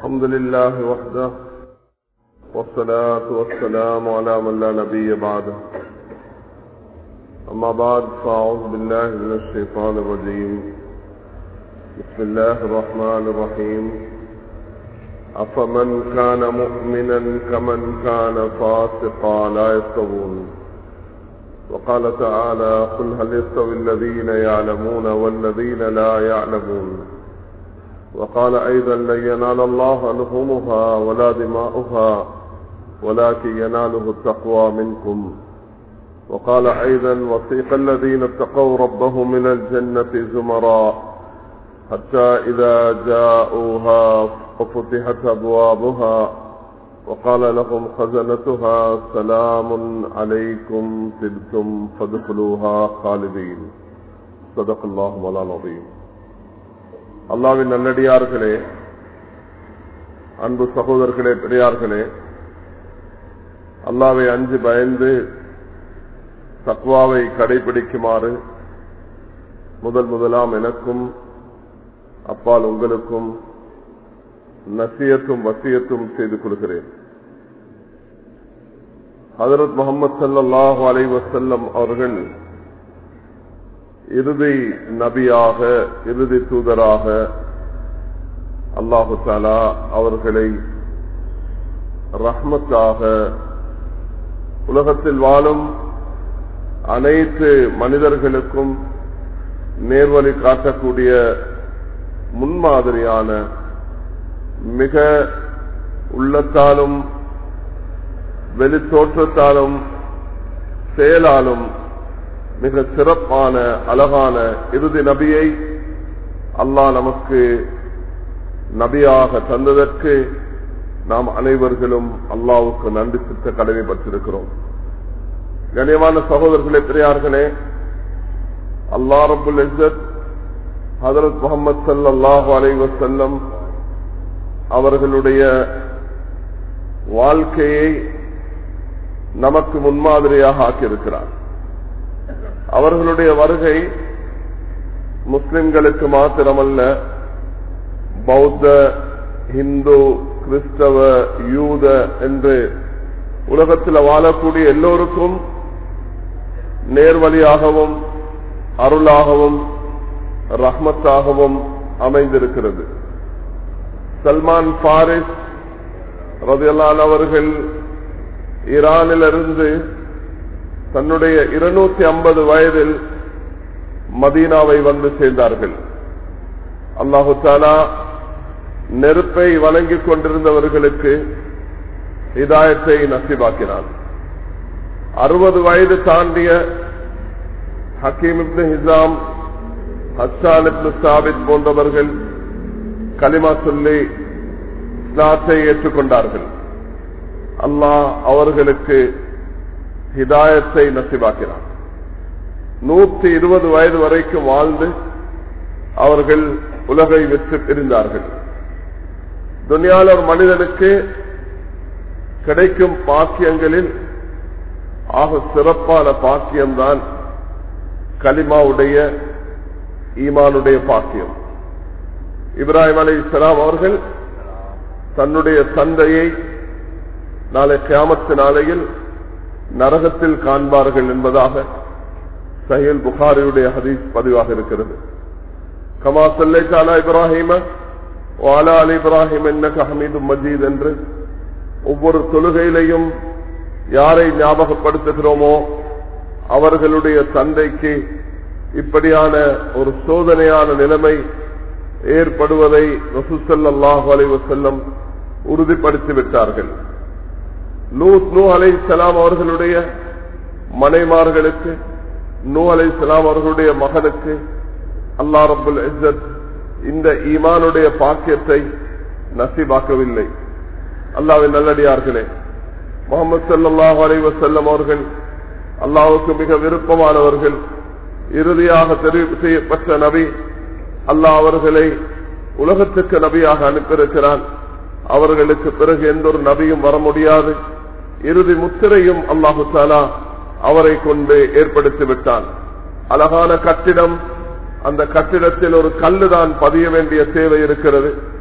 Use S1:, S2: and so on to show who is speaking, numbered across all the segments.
S1: الحمد لله وحده والصلاة والسلام على من لا نبي بعده أما بعد فأعوذ بالله من الشيطان الرجيم بسم الله الرحمن الرحيم أفمن كان مؤمنا كمن كان فاسقا لا يستوون وقال تعالى قل هل يستوي الذين يعلمون والذين لا يعلمون وقال أيضا لن ينال الله لحومها ولا دماؤها ولكن يناله التقوى منكم وقال أيضا وسيق الذين اتقوا ربهم من الجنة زمرا حتى إذا جاءوها وفتحت أبوابها وقال لهم خزنتها سلام عليكم تبتم فادخلوها خالدين صدق الله مولانا العظيم அல்லாவின் நல்லடியார்களே அன்பு சகோதரர்களே பெரியார்களே அல்லாவை அஞ்சு பயந்து தக்வாவை கடைபிடிக்குமாறு முதல் முதலாம் எனக்கும் அப்பால் உங்களுக்கும் நசியத்தும் வசியத்தும் செய்து கொள்கிறேன் ஹதரத் முகமது சல்லாஹூ அலை வசல்லம் அவர்கள் இறுதி நபியாக இறுதி தூதராக அல்லாஹு தாலா அவர்களை ரஹ்மத்தாக உலகத்தில் வாழும் அனைத்து மனிதர்களுக்கும் நேர்வழி காட்டக்கூடிய முன்மாதிரியான மிக உள்ளத்தாலும் வெளித்தோற்றத்தாலும் செயலாலும் மிக சிறப்பான அழகான இறுதி நபியை அல்லாஹ் நமக்கு நபியாக தந்ததற்கு நாம் அனைவர்களும் அல்லாவுக்கு நன்றி சித்த கடமைப்பட்டிருக்கிறோம் கனியமான சகோதரர்களே பெரியார்களே அல்லா ரபுல் இசத் ஹதரத் முகமது சல்லாஹு அலை வசல்லம் அவர்களுடைய வாழ்க்கையை நமக்கு முன்மாதிரியாக ஆக்கியிருக்கிறார் அவர்களுடைய வருகை முஸ்லிம்களுக்கு மாத்திரமல்ல பௌத்த இந்து கிறிஸ்தவ யூத என்று உலகத்தில் வாழக்கூடிய எல்லோருக்கும் நேர்வழியாகவும் அருளாகவும் ரஹ்மத்தாகவும் அமைந்திருக்கிறது சல்மான் பாரிஸ் ரதியலான் அவர்கள் ஈரானிலிருந்து தன்னுடைய இருநூத்தி ஐம்பது வயதில் மதீனாவை வந்து சேர்ந்தார்கள் அல்லாஹு தாலா நெருப்பை வழங்கிக் கொண்டிருந்தவர்களுக்கு இதாயத்தை நசிபாக்கினான் அறுபது வயது தாண்டிய ஹக்கீம் இப்னு ஹிசாம் ஹஸ்ஸான் இப்னு சாபித் போன்றவர்கள் கலிமா சொல்லி ஸ்நாத்தை ஏற்றுக்கொண்டார்கள் அல்லாஹ் அவர்களுக்கு ஹிதாயத்தை நசிவாக்கினார் நூற்றி இருபது வயது வரைக்கும் வாழ்ந்து அவர்கள் உலகை வெற்றி பிரிந்தார்கள் துனியால் ஒரு மனிதனுக்கு கிடைக்கும் பாக்கியங்களில் ஆக சிறப்பான பாக்கியம்தான் கலிமாவுடைய ஈமானுடைய பாக்கியம் இப்ராஹிம் அலி இஸ்லாம் அவர்கள் தன்னுடைய தந்தையை நாளை கியாமத்து நாளையில் நரகத்தில் காண்பார்கள் என்பதாக சஹில் புகாரியுடைய ஹதீஸ் பதிவாக இருக்கிறது கமா சொல்லைக்காலா இப்ராஹிம வாலா அலி இப்ராஹிம் என்ன ஹமீது மஜீத் என்று ஒவ்வொரு தொழுகையிலையும் யாரை ஞாபகப்படுத்துகிறோமோ அவர்களுடைய தந்தைக்கு இப்படியான ஒரு சோதனையான நிலைமை ஏற்படுவதை ரசூசல்லாஹு அலைவசல்லம் உறுதிப்படுத்தி விட்டார்கள் லூத் நூ அலை சலாம் அவர்களுடைய மனைமார்களுக்கு நூ அலை சலாம் அவர்களுடைய மகனுக்கு அல்லா ரபுல் இஸ்ஸத் இந்த ஈமானுடைய பாக்கியத்தை நசிபாக்கவில்லை அல்லாவின் நல்லடியார்களே முகமது சல்லாஹு அலை வசல்லம் அவர்கள் அல்லாவுக்கு மிக விருப்பமானவர்கள் இறுதியாக தெரிவு செய்யப்பட்ட நபி அல்லாஹ் அவர்களை உலகத்துக்கு நபியாக அனுப்பியிருக்கிறான் அவர்களுக்கு பிறகு எந்த ஒரு நபியும் வர முடியாது இறுதி முத்திரையும் அல்லாஹு தாலா அவரை கொண்டு ஏற்படுத்தி விட்டான் அழகான கட்டிடம் அந்த கட்டிடத்தில் ஒரு கல்லுதான் பதிய வேண்டிய தேவை இருக்கிறது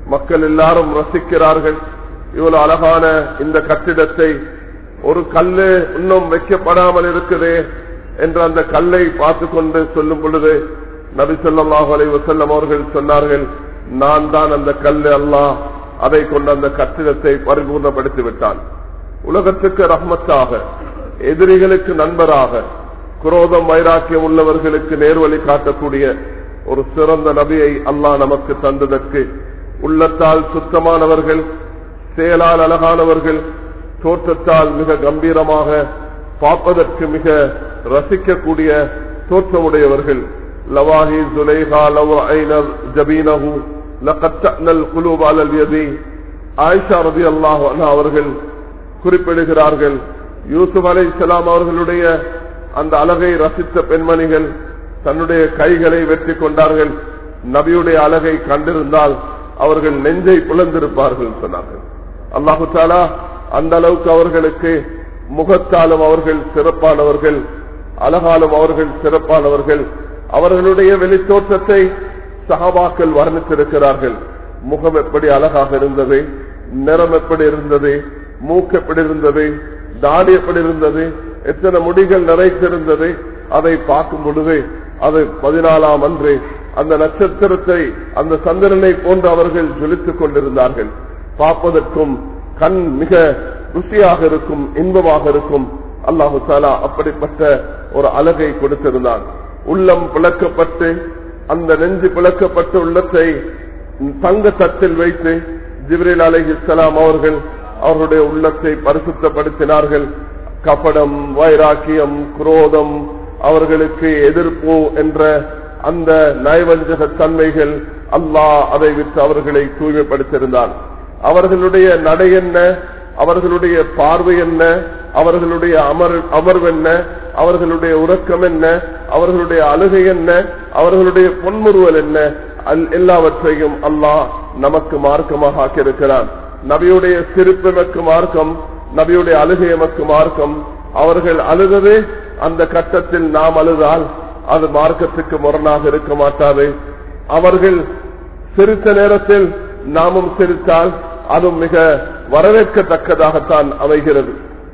S1: மக்கள் எல்லாரும் ரசிக்கிறார்கள் இவ்வளவு அழகான இந்த கட்டிடத்தை ஒரு கல்லு இன்னும் வைக்கப்படாமல் இருக்குது என்ற அந்த கல்லை பார்த்து கொண்டு சொல்லும் பொழுது நபி சொல்லாஹு அலை வசல்லம் அவர்கள் சொன்னார்கள் நான் தான் அந்த கல்லு அல்லாஹ் அதை கொண்டு அந்த கட்டிடத்தை பரிபூர்ணப்படுத்தி விட்டான் உலகத்துக்கு ரஹ்மத்தாக எதிரிகளுக்கு நண்பராக குரோதம் வைராக்கியம் உள்ளவர்களுக்கு நேர்வழி காட்டக்கூடிய ஒரு சிறந்த நபியை அல்லாஹ் நமக்கு தந்ததற்கு உள்ளத்தால் சுத்தமானவர்கள் செயலால் அழகானவர்கள் தோற்றத்தால் மிக கம்பீரமாக பார்ப்பதற்கு மிக ரசிக்கக்கூடிய தோற்றமுடையவர்கள் லவாஹி ஜுலைஹா லவ் ஐனர் ஜபீனஹு லகத்தனல் குலூப் அலல் யதி ஆயிஷா ரதி அல்லாஹ் அவர்கள் குறிப்பிடுகிறார்கள் யூசுப் அலை இஸ்லாம் அவர்களுடைய அந்த அழகை ரசித்த பெண்மணிகள் தன்னுடைய கைகளை வெற்றி கொண்டார்கள் நபியுடைய அழகை கண்டிருந்தால் அவர்கள் நெஞ்சை புலந்திருப்பார்கள் சொன்னார்கள் அல்லாஹு தாலா அந்த அளவுக்கு அவர்களுக்கு முகத்தாலும் அவர்கள் சிறப்பானவர்கள் அழகாலும் அவர்கள் சிறப்பானவர்கள் அவர்களுடைய வெளித்தோற்றத்தை சகாபாக்கள் வர்ணித்திருக்கிறார்கள் முகம் எப்படி அழகாக இருந்தது நிறம் எப்படி இருந்தது மூக்கு எப்படி இருந்தது தாடி எப்படி இருந்தது எத்தனை முடிகள் நிறைத்திருந்தது அதை பார்க்கும் பொழுது அது பதினாலாம் அன்று அந்த நட்சத்திரத்தை அந்த சந்திரனை போன்று அவர்கள் ஜொலித்துக் கொண்டிருந்தார்கள் பார்ப்பதற்கும் கண் மிக ருசியாக இருக்கும் இன்பமாக இருக்கும் அல்லாஹு தாலா அப்படிப்பட்ட ஒரு அழகை கொடுத்திருந்தான் உள்ளம் பிளக்கப்பட்டு அந்த நெஞ்சு பிளக்கப்பட்ட உள்ளத்தை தங்க தட்டில் வைத்து ஜிப்ரேல் அலஹி இஸ்லாம் அவர்கள் அவர்களுடைய உள்ளத்தை பரிசுத்தப்படுத்தினார்கள் கபடம் வைராக்கியம் குரோதம் அவர்களுக்கு எதிர்ப்பு என்ற அந்த நயவஞ்சக தன்மைகள் அல்லாஹ் அதை விட்டு அவர்களை தூய்மைப்படுத்தியிருந்தான் அவர்களுடைய நடை என்ன அவர்களுடைய பார்வை என்ன அவர்களுடைய அமர் அமர்வு என்ன அவர்களுடைய உறக்கம் என்ன அவர்களுடைய அழுகை என்ன அவர்களுடைய பொன்முறுவல் என்ன எல்லாவற்றையும் அல்லாஹ் நமக்கு மார்க்கமாக ஆக்கியிருக்கிறான் நபியுடைய சிரிப்பு எமக்கு மார்க்கம் நபியுடைய அழுகை எமக்கு மார்க்கம் அவர்கள் அழுதது அந்த கட்டத்தில் நாம் அழுதால் அது மார்க்கத்துக்கு முரணாக இருக்க மாட்டாது அவர்கள் சிரித்த நேரத்தில் நாமும் சிரித்தால் அதுவும் மிக வரவேற்கத்தக்கதாகத்தான் அமைகிறது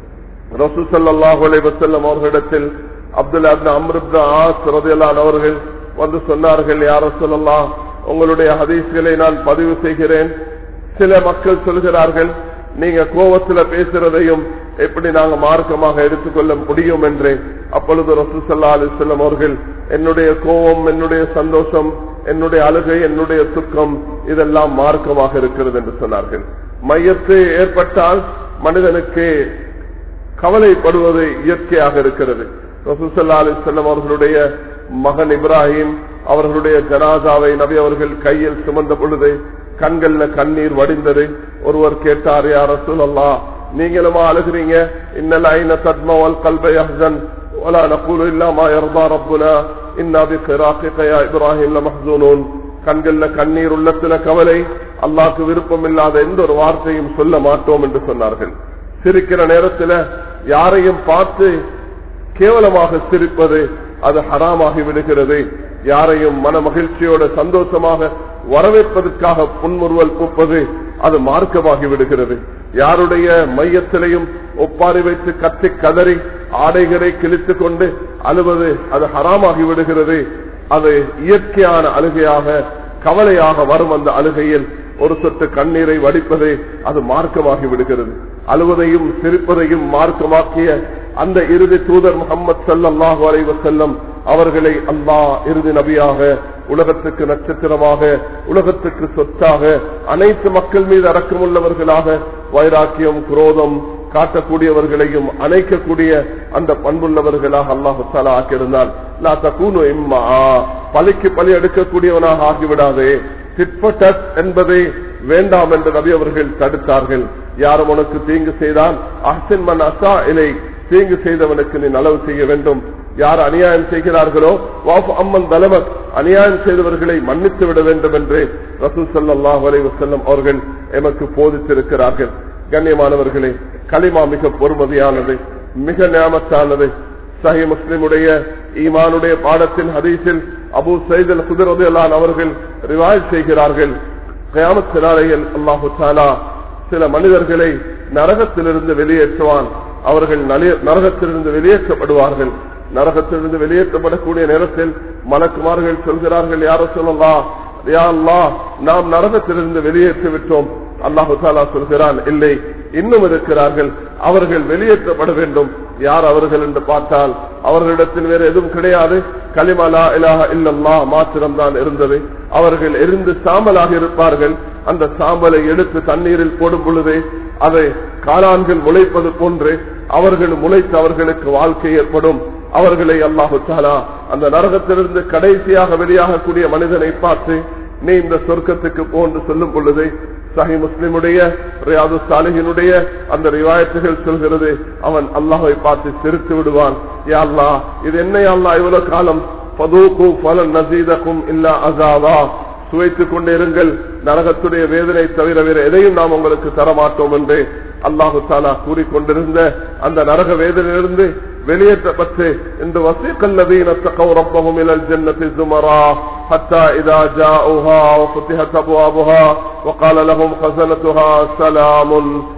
S1: ரசூசல்லாஹு அலைவசல்லம் அவர்களிடத்தில் அப்துல்லா அம்ருப்தா ஆஸ் ரதியலான் அவர்கள் வந்து சொன்னார்கள் யார சொல்லலாம் உங்களுடைய ஹதீஸ்களை நான் பதிவு செய்கிறேன் சில மக்கள் சொல்கிறார்கள் நீங்க கோவத்துல பேசுறதையும் எப்படி நாங்க மார்க்கமாக எடுத்துக்கொள்ள முடியும் என்று அப்பொழுது ரசூசல்லா அலிசல்லம் அவர்கள் என்னுடைய கோபம் என்னுடைய சந்தோஷம் என்னுடைய அழுகை என்னுடைய துக்கம் இதெல்லாம் மார்க்கமாக இருக்கிறது என்று சொன்னார்கள் மையத்து ஏற்பட்டால் மனிதனுக்கு கவலைப்படுவது இயற்கையாக இருக்கிறது ரசூசல்லா அலிசல்லம் அவர்களுடைய மகன் இப்ராஹிம் அவர்களுடைய ஜனாதாவை நபி அவர்கள் கையில் சுமந்த பொழுது கண்கள்ல கண்ணீர் வடிந்தது ஒருவர் கேட்டார் யார் ரசூல் அல்லா நீங்களுமா அழுகிறீங்க இன்னல் ஐன தத்மவல் கல்பை அஹ்சன் ولا نقول إلا ما يرضى ربنا إنا بفراقك يا إبراهيم لمحزونون கண்கள்ல கண்ணீர் உள்ளத்துல கவலை அல்லாக்கு விருப்பம் இல்லாத எந்த ஒரு வார்த்தையும் சொல்ல மாட்டோம் என்று சொன்னார்கள் சிரிக்கிற நேரத்துல யாரையும் பார்த்து கேவலமாக சிரிப்பது அது ஹராமாகி விடுகிறது யாரையும் மன மகிழ்ச்சியோட சந்தோஷமாக வரவேற்பதற்காக புன்முறுவல் பூப்பது அது மார்க்கமாகி விடுகிறது யாருடைய மையத்திலையும் ஒப்பாரி வைத்து கத்தி கதறி ஆடைகளை கிழித்துக் கொண்டு அழுவது அது ஹராமாகி விடுகிறது அது இயற்கையான அழுகையாக கவலையாக வரும் அந்த அழுகையில் ஒரு சொட்டு கண்ணீரை வடிப்பது அது மார்க்கமாகி விடுகிறது அழுவதையும் சிரிப்பதையும் மார்க்கமாக்கிய அந்த இறுதி தூதர் முகமது சல்லாஹு அலைவசல்லம் அவர்களை அல்லாஹ் இறுதி நபியாக உலகத்துக்கு நட்சத்திரமாக உலகத்துக்கு சொத்தாக அனைத்து மக்கள் மீது அடக்கமுள்ளவர்களாக வைராக்கியம் குரோதம் காட்டக்கூடியவர்களையும் அணைக்கக்கூடிய அந்த பண்புள்ளவர்களாக அல்லாஹு தாலா ஆக்கியிருந்தான் லா தக்கூனு இம்மா பலிக்கு பலி எடுக்கக்கூடியவனாக ஆகிவிடாதே திட்பட்டட் என்பதை வேண்டாம் என்று நபி அவர்கள் தடுத்தார்கள் யாரும் உனக்கு தீங்கு செய்தால் அஹ்சின் மன் அசா இலை தீங்கு செய்தவனுக்கு நீ நலவு செய்ய வேண்டும் யார் அநியாயம் செய்கிறார்களோ வாஃப் அம்மன் தலமத் அநியாயம் செய்தவர்களை மன்னித்து விட வேண்டும் என்று ரசூல் சல்லாஹ் அலைவசல்லம் அவர்கள் எமக்கு போதித்திருக்கிறார்கள் கண்ணியமானவர்களே களிமா மிக பொறுமதியானது மிக நியமத்தானது சஹி முஸ்லிமுடைய ஈமானுடைய பாடத்தின் ஹதீஸில் அபு சைதல் குதிரதையலான் அவர்கள் ரிவாய் செய்கிறார்கள் கயாமத்து நாளையில் அல்லாஹு தாலா சில மனிதர்களை நரகத்திலிருந்து வெளியேற்றுவான் அவர்கள் நலி- நரகத்திலிருந்து வெளியேற்றப்படுவார்கள் நரகத்திலிருந்து வெளியேற்றப்படக்கூடிய நேரத்தில் மலக்குமார்கள் சொல்கிறார்கள் யார சொல்லலாம் யா அல்லாஹ் நாம் நரகத்திலிருந்து வெளியேற்றி விட்டோம் அல்லாஹு தாலா சொல்கிறான் இல்லை இன்னும் இருக்கிறார்கள் அவர்கள் வெளியேற்றப்பட வேண்டும் யார் அவர்கள் என்று பார்த்தால் அவர்களிடத்தில் வேறு எதுவும் கிடையாது கலிமலா இலாஹ இல்லல்லா மாத்திரம்தான் இருந்தது அவர்கள் எரிந்து சாம்பலாக இருப்பார்கள் அந்த சாம்பலை எடுத்து தண்ணீரில் போடும் பொழுது அதை காளான்கள் முளைப்பது போன்று அவர்கள் முளைத்து அவர்களுக்கு வாழ்க்கை ஏற்படும் அவர்களை அல்லாஹு தாலா அந்த நரகத்திலிருந்து கடைசியாக வெளியாகக்கூடிய மனிதனை பார்த்து நீ இந்த சொர்க்கத்துக்கு போன்று சொல்லும் பொழுது சஹி முஸ்லிமுடைய ரியாது சாலிகினுடைய அந்த ரிவாயத்துகள் சொல்கிறது அவன் அல்லாஹை பார்த்து சிரித்து விடுவான் யா அல்லாஹ் இது என்ன யா அல்லாஹ் இவ்வளவு காலம் பதூக்கு பலன் நசீதக்கும் இல்லா அசாவா சுவைத்துக் கொண்டே இருங்கள் நரகத்துடைய வேதனை தவிர வேறு எதையும் நாம் உங்களுக்கு தரமாட்டோம் என்று அல்லாஹு தாலா கூறிக்கொண்டிருந்த அந்த நரக வேதனையிலிருந்து வெளியேற்றப்பட்டு இந்த வசீகல்லதீன தகவ் ரப்பஹும் இலல் ஜன்னதி زمرا حتى إذا جاءوها وفتحت أبوابها وقال لهم خزنتها سلام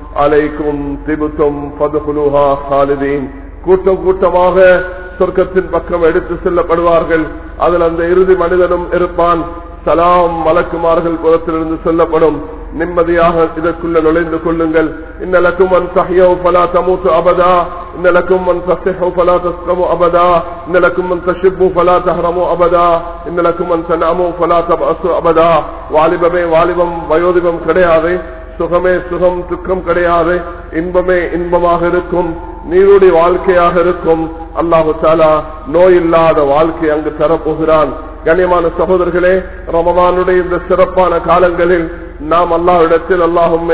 S1: عليكم طبتم فادخلوها خالدين கூட்டம் கூட்டமாக சொர்க்கத்தின் பக்கம் எடுத்து செல்லப்படுவார்கள் அதில் அந்த இறுதி மனிதனும் இருப்பான் சலாம் மலக்குமார்கள் புறத்திலிருந்து சொல்லப்படும் நிம்மதியாக இதற்குள்ள நுழைந்து கொள்ளுங்கள் இன்னலக்கும் அன் சஹியோ பலா தமூத்து அபதா இன்னலக்கும் அன் தசிஹோ பலா தஸ்கமு அபதா இன்னலக்கும் அன் தஷிப்பு பலா தஹரமு அபதா இன்னலக்கும் அன் தனாமு பலா தபசு அபதா வாலிபமே வாலிபம் வயோதிபம் கிடையாது சுகமே சுகம் துக்கம் கிடையாது இன்பமே இன்பமாக இருக்கும் நீருடைய வாழ்க்கையாக இருக்கும் அல்லாஹு தாலா நோய் இல்லாத வாழ்க்கை அங்கு தரப்போகிறான் கண்ணியமான சகோதரர்களே ரமதானுடைய இந்த சிறப்பான காலங்களில் நாம் அல்லாஹ்விடத்தில் அல்லாஹும்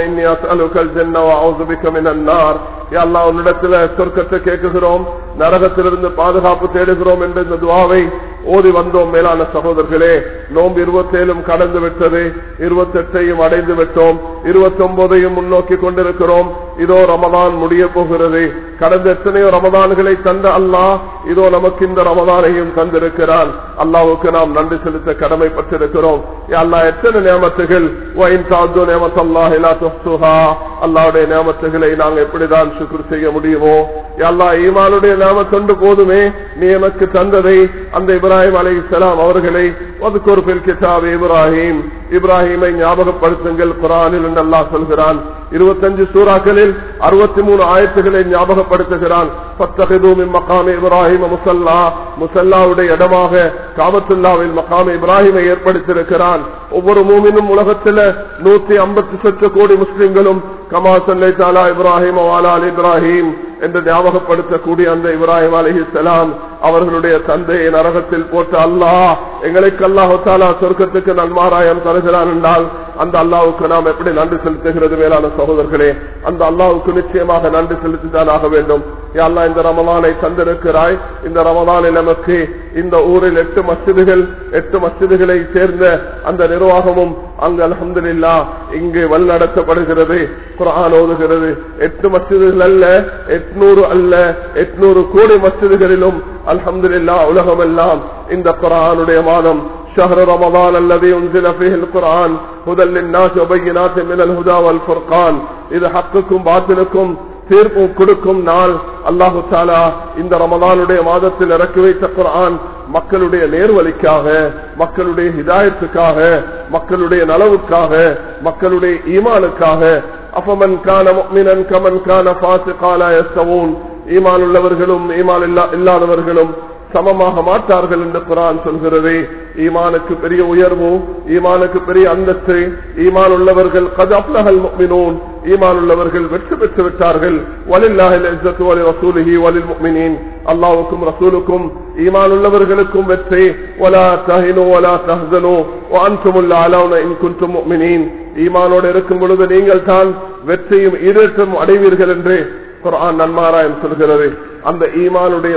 S1: அல்லாஹ் உன்னிடத்தில் சொர்க்கத்தை கேட்குகிறோம் நரகத்திலிருந்து பாதுகாப்பு தேடுகிறோம் என்ற இந்த துவாவை ஓதி வந்தோம் மேலான சகோதரர்களே நோம்பு இருபத்தேழும் கடந்து விட்டது இருபத்தெட்டையும் அடைந்து விட்டோம் இருபத்தி ஒன்பதையும் முன்னோக்கி கொண்டிருக்கிறோம் இதோ ரமதான் முடிய போகிறது கடந்த எத்தனையோ ரமதான்களை தந்த அல்லாஹ் இதோ நமக்கு இந்த ரமதானையும் தந்திருக்கிறான் அல்லாவுக்கு நாம் நன்றி செலுத்த கடமைப்பட்டிருக்கிறோம் அல்லாஹ் எத்தனை நியமத்துகள் அல்லாவுடைய நியமத்துகளை நாங்கள் எப்படிதான் சுக்குர் செய்ய முடியுமோ அல்லா ஈமானுடைய நாமத்தொண்டு போதுமே நீ எனக்கு தந்ததை அந்த இப்ராஹிம் அலை இஸ்லாம் அவர்களை ஒதுக்கொருப்பில் கிதாப் இப்ராஹிம் இப்ராஹிமை ஞாபகப்படுத்துங்கள் குரானில் என்று அல்லாஹ் சொல்கிறான் இருபத்தஞ்சு சூறாக்களில் அறுபத்தி மூணு ஆயத்துகளை ஞாபகப்படுத்துகிறான் மக்காம இப்ராஹிம் முசல்லா முசல்லாவுடைய இடமாக காபத்துல்லாவில் மக்காம இப்ராஹிமை ஏற்படுத்தியிருக்கிறான் ஒவ்வொரு மூமினும் உலகத்தில் நூத்தி ஐம்பத்தி சொச்ச கோடி முஸ்லிம்களும் கமா சல்லை தாலா இப்ராஹிம் வாலால் இப்ராஹிம் என்று ஞாபகப்படுத்தக்கூடிய அந்த இப்ராஹிம் அலிஹிசலாம் அவர்களுடைய தந்தையை நரகத்தில் போட்டு அல்லாஹ் எங்களுக்கு அல்லாஹு தாலா சொர்க்கத்துக்கு நன்மாராயம் தருகிறான் என்றால் அந்த அல்லாவுக்கு நாம் எப்படி நன்றி செலுத்துகிறது மேலான சகோதரர்களே அந்த அல்லாவுக்கு நிச்சயமாக நன்றி செலுத்தித்தான் ஆக வேண்டும் அல்லா இந்த ரமலானை தந்திருக்கிறாய் இந்த ரமலானில் நமக்கு இந்த ஊரில் எட்டு மசிதுகள் எட்டு மசிதுகளை சேர்ந்த அந்த நிர்வாகமும் அங்கு அலமதுல்லா இங்கு வழிநடத்தப்படுகிறது குரான் ஓதுகிறது எட்டு மசிதுகள் அல்ல எட்நூறு அல்ல எட்நூறு கோடி மசிதுகளிலும் அல்ஹம்துல்லா உலகமெல்லாம் இந்த குரானுடைய மாதம் شهر رمضان الذي انزل فيه القرآن هدى للناس وبينات من الهدى والفرقان இது ஹக்குக்கும் பாத்திலுக்கும் தீர்ப்பு கொடுக்கும் நாள் அல்லாஹு தாலா இந்த ரமதானுடைய மாதத்தில் இறக்கி வைத்த குரான் மக்களுடைய நேர்வழிக்காக மக்களுடைய ஹிதாயத்துக்காக மக்களுடைய நலவுக்காக மக்களுடைய ஈமானுக்காக அஃபமன் கான முக்மினன் கமன் கான பாசிகாலா எஸ்தவூன் ஈமான் உள்ளவர்களும் ஈமான் இல்லாதவர்களும் சமமாக மாட்டார்கள் என்று குரான் சொல்கிறது ஈமானுக்கு பெரிய உயர்வு ஈமானுக்கு பெரிய அந்தஸ்து ஈமான் உள்ளவர்கள் கதப்லகல் முக்மினூன் ஈமான் உள்ளவர்கள் வெற்றி பெற்று விட்டார்கள் வலில்லாஹில் இஸ்ஸத்து வலி ரசூலிஹி வலில் முக்மினீன் அல்லாஹ்வுக்கும் ரசூலுக்கும் ஈமான் உள்ளவர்களுக்கும் வெற்றி வலா தஹினு வலா தஹ்சனு வஅன்துமுல் அலௌன இன் குன்தும் முக்மினீன் ஈமானோடு இருக்கும் பொழுது நீங்கள் தான் வெற்றியும் ஈரேற்றம் அடைவீர்கள் என்று குர்ஆன் நன்மாராயம் சொல்கிறது அந்த ஈமானுடைய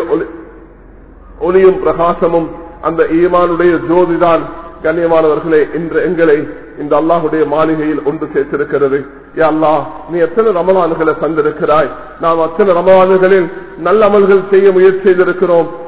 S1: ஒளியும் பிரகாசமும் அந்த ஈமானுடைய ஜோதிதான் கண்ணியமானவர்களே இன்று எங்களை இந்த அல்லாஹுடைய மாளிகையில் ஒன்று சேர்த்திருக்கிறது யா அல்லாஹ் நீ எத்தனை ரமலான்களை தந்திருக்கிறாய் நாம் அத்தனை ரமலான்களில் நல்ல அமல்கள் செய்ய முயற்சி செய்திருக்கிறோம்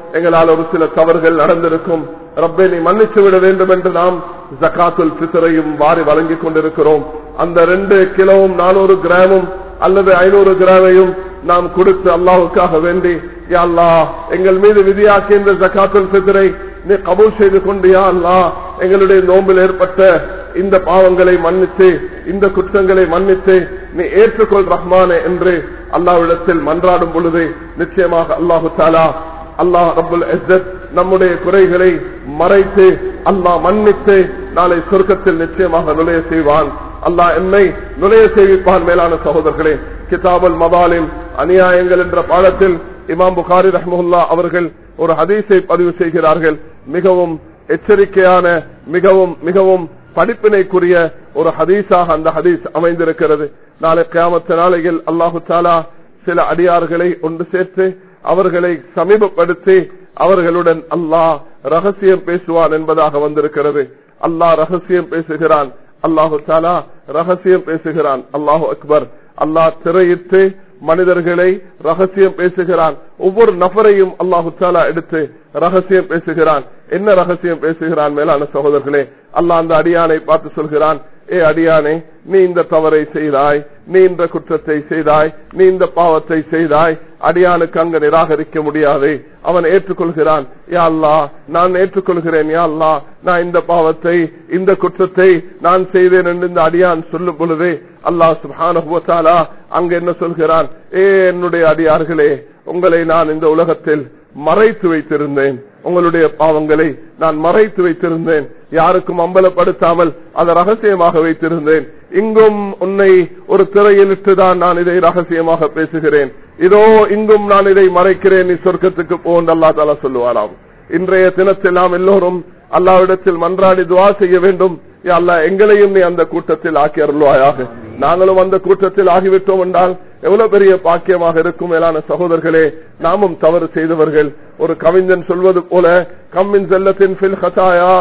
S1: எங்களால் ஒரு சில தவறுகள் நடந்திருக்கும் ரப்பை நீ மன்னிச்சு விட வேண்டும் என்று நாம் ஜக்காத்துல் பித்தரையும் வாரி வழங்கிக் கொண்டிருக்கிறோம் அந்த ரெண்டு கிலோவும் நானூறு கிராமும் அல்லது ஐநூறு கிராமையும் நாம் கொடுத்து அல்லாவுக்காக வேண்டி யா அல்லாஹ் எங்கள் மீது விதியாக்கி இந்த ஜக்காத்துல் பித்தரை நீ கபூல் செய்து கொண்டு யா அல்லாஹ் எங்களுடைய நோம்பில் ஏற்பட்ட இந்த பாவங்களை மன்னித்து இந்த குற்றங்களை மன்னித்து நீ ஏற்றுக்கொள் ரஹ்மானே என்று அல்லாவிடத்தில் மன்றாடும் பொழுது நிச்சயமாக அல்லாஹு தாலா அல்லாஹ் ரபுல் நம்முடைய குறைகளை மறைத்து அல்லாஹ் மன்னித்து நாளை சொர்க்கத்தில் நிச்சயமாக நுழைய செய்வான் அல்லாஹ் என்னை நுழைய செய்விப்பான் மேலான சகோதரர்களே கிதாபல் மதாலின் அநியாயங்கள் என்ற பாடத்தில் இமாம் புகாரி ரஹமுல்லா அவர்கள் ஒரு ஹதீஸை பதிவு செய்கிறார்கள் மிகவும் எச்சரிக்கையான மிகவும் மிகவும் படிப்பினைக்குரிய ஒரு ஹதீஸாக அந்த ஹதீஸ் அமைந்திருக்கிறது நாளை கியாமத்த நாளையில் அல்லாஹு தாலா சில அடியார்களை ஒன்று சேர்த்து அவர்களை சமீபப்படுத்தி அவர்களுடன் அல்லாஹ் ரகசியம் பேசுவான் என்பதாக வந்திருக்கிறது அல்லாஹ் ரகசியம் பேசுகிறான் அல்லாஹு தாலா ரகசியம் பேசுகிறான் அல்லாஹு அக்பர் அல்லாஹ் திரையிட்டு மனிதர்களை ரகசியம் பேசுகிறான் ஒவ்வொரு நபரையும் அல்லாஹு தாலா எடுத்து ரகசியம் பேசுகிறான் என்ன ரகசியம் பேசுகிறான் மேலான சகோதரர்களே அல்லாஹ் அந்த அடியானை பார்த்து சொல்கிறான் ஏ அடியானே நீ இந்த தவறை செய்தாய் நீ இந்த குற்றத்தை செய்தாய் நீ இந்த பாவத்தை செய்தாய் அடியானுக்கு அங்க நிராகரிக்க முடியாது அவன் ஏற்றுக்கொள்கிறான் யா அல்லா நான் ஏற்றுக்கொள்கிறேன் யா அல்லா நான் இந்த பாவத்தை இந்த குற்றத்தை நான் செய்தேன் என்று இந்த அடியான் சொல்லும் பொழுது அல்லாஹ் சுபானா அங்க என்ன சொல்கிறான் ஏ என்னுடைய அடியார்களே உங்களை நான் இந்த உலகத்தில் மறைத்து வைத்திருந்தேன் உங்களுடைய பாவங்களை நான் மறைத்து வைத்திருந்தேன் யாருக்கும் அம்பலப்படுத்தாமல் அதை ரகசியமாக வைத்திருந்தேன் இங்கும் உன்னை ஒரு திரையிலிட்டுதான் நான் இதை ரகசியமாக பேசுகிறேன் இதோ இங்கும் நான் இதை மறைக்கிறேன் நீ சொர்க்கத்துக்கு போன்று அல்லா தாலா சொல்லுவாராம் இன்றைய தினத்தில் நாம் எல்லோரும் அல்லாவிடத்தில் மன்றாடி துவா செய்ய வேண்டும் அல்லா எங்களையும் நீ அந்த கூட்டத்தில் ஆக்கி அருள்வாயாக நாங்களும் அந்த கூட்டத்தில் ஆகிவிட்டோம் என்றால் எவ்வளவு பெரிய பாக்கியமாக இருக்கும் மேலான சகோதரர்களே நாமும் தவறு செய்தவர்கள் ஒரு கவிஞன் சொல்வது போல கம்மின் செல்லத்தின் பில் ஹசாயா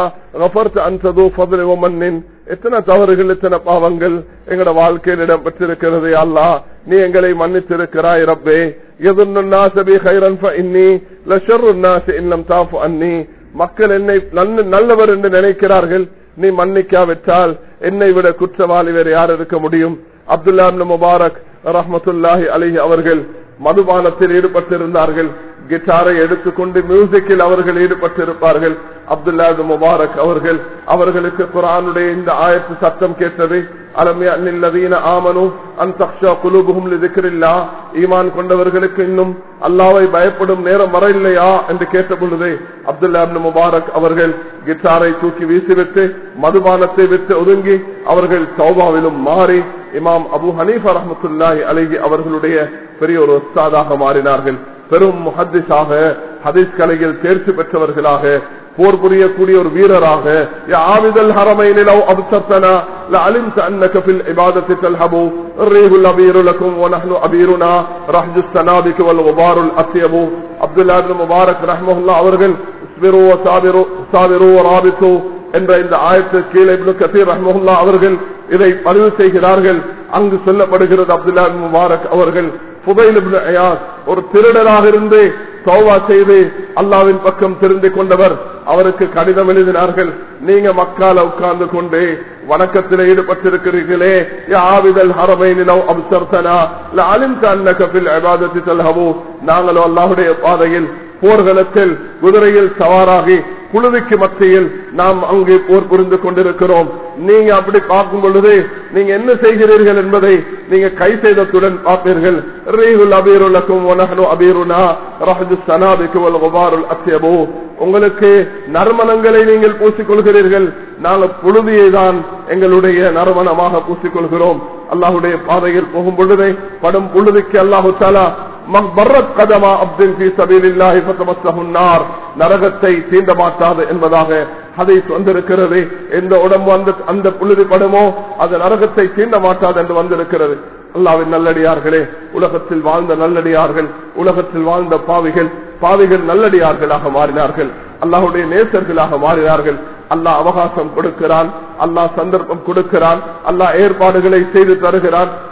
S1: அன்சதோ மண்ணின் எத்தனை தவறுகள் எத்தனை பாவங்கள் எங்கட வாழ்க்கையில் இடம் பெற்றிருக்கிறது அல்லா நீ எங்களை மன்னித்திருக்கிறாய் ரப்பே எதுன்னாசபி ஹைரன் இன்னி லஷருன்னாசி இன்னம் தாஃபு அன்னி மக்கள் என்னை நல்லவர் என்று நினைக்கிறார்கள் நீ மன்னிக்காவிட்டால் என்னை விட குற்றவாளி வேறு யார் இருக்க முடியும் அப்துல்லா முபாரக் ரஹமத்துல்லாஹி அலிஹி அவர்கள் மதுபானத்தில் ஈடுபட்டிருந்தார்கள் கிட்டாரை எடுத்துக்கொண்டு மியூசிக்கில் அவர்கள் ஈடுபட்டிருப்பார்கள் அப்துல்லா முபாரக் அவர்கள் அவர்களுக்கு குரானுடைய இந்த ஆயத்து சத்தம் கேட்டது அலமியீன ஆமனு அந்த குலுபுகும் திக்ரில்லா ஈமான் கொண்டவர்களுக்கு இன்னும் அல்லாவை பயப்படும் நேரம் வர இல்லையா என்று கேட்ட பொழுது அப்துல்லா முபாரக் அவர்கள் கிட்டாரை தூக்கி வீசிவிட்டு மதுபானத்தை விட்டு ஒதுங்கி அவர்கள் சௌபாவிலும் மாறி இமாம் அபு ஹனீஃபா ரஹமத்துல்லாஹி அலஹி அவர்களுடைய பெரிய ஒரு ஒஸ்தாதாக மாறினார்கள் பெரும் முஹத்திஸாக ஹதீஸ் கலையில் தேர்ச்சி பெற்றவர்களாக போர் புரியக்கூடிய ஒரு வீரராக ஆவிதல் ஹரமைனிலோ அப்சத்தனா لعلمت أنك في العبادة تلهب الريح الأبير لكم ونحن أبيرنا رحج السنابك والغبار الأطيب عبد الله بن مبارك رحمه الله அவர்கள் اصبروا وصابروا صابروا ورابطوا என்ற இந்த ஆயத்து கீழே இப்னு கசீர் ரஹ்மஹுல்லா அவர்கள் இதை பதிவு செய்கிறார்கள் அங்கு சொல்லப்படுகிறது அப்துல்லா முபாரக் அவர்கள் புதையில் ஒரு திருடராக இருந்து சௌவா செய்து அல்லாவின் பக்கம் திருந்திக் கொண்டவர் அவருக்கு கடிதம் எழுதினார்கள் நீங்க மக்கால உட்கார்ந்து கொண்டு வணக்கத்தில் ஈடுபட்டிருக்கிறீர்களே ஆவிதல் ஹரமை நிலவு அப்சர்த்தனா அலிம் கண்ணகபில் அபாதத்தி தல்ஹபு நாங்களோ அல்லாஹுடைய பாதையில் போர்களத்தில் குதிரையில் சவாராகி குழுவிக்கு மத்தியில் நாம் அங்கே போர் புரிந்து கொண்டிருக்கிறோம் நீங்க அப்படி பார்க்கும் பொழுது நீங்க என்ன செய்கிறீர்கள் என்பதை நீங்க கை செய்தத்துடன் பார்ப்பீர்கள் ரீஹுல் அபீருலக்கும் ஒனஹனு அபீருனா ரஹஜு சனாபிக்கு வல் குபாருல் அத்தியபு உங்களுக்கு நறுமணங்களை நீங்கள் பூசிக்கொள்கிறீர்கள் நாங்கள் புழுதியை தான் எங்களுடைய நறுமணமாக பூசிக்கொள்கிறோம் அல்லாஹுடைய பாதையில் போகும் பொழுதே படும் புழுதிக்கு அல்லாஹு தாலா நரகத்தை தீண்ட மாட்டாது என்பதாக ஹதீஸ் வந்திருக்கிறது எந்த உடம்பு அந்த அந்த புழுதி படுமோ அது நரகத்தை தீண்ட மாட்டாது என்று வந்திருக்கிறது அல்லாவின் நல்லடியார்களே உலகத்தில் வாழ்ந்த நல்லடியார்கள் உலகத்தில் வாழ்ந்த பாவிகள் பாவிகள் நல்லடியார்களாக மாறினார்கள் அல்லாஹுடைய நேசர்களாக மாறினார்கள் அல்லாஹ் அவகாசம் கொடுக்கிறான் அல்லாஹ் சந்தர்ப்பம் கொடுக்கிறான் அல்லாஹ் ஏற்பாடுகளை செய்து தருகிறான்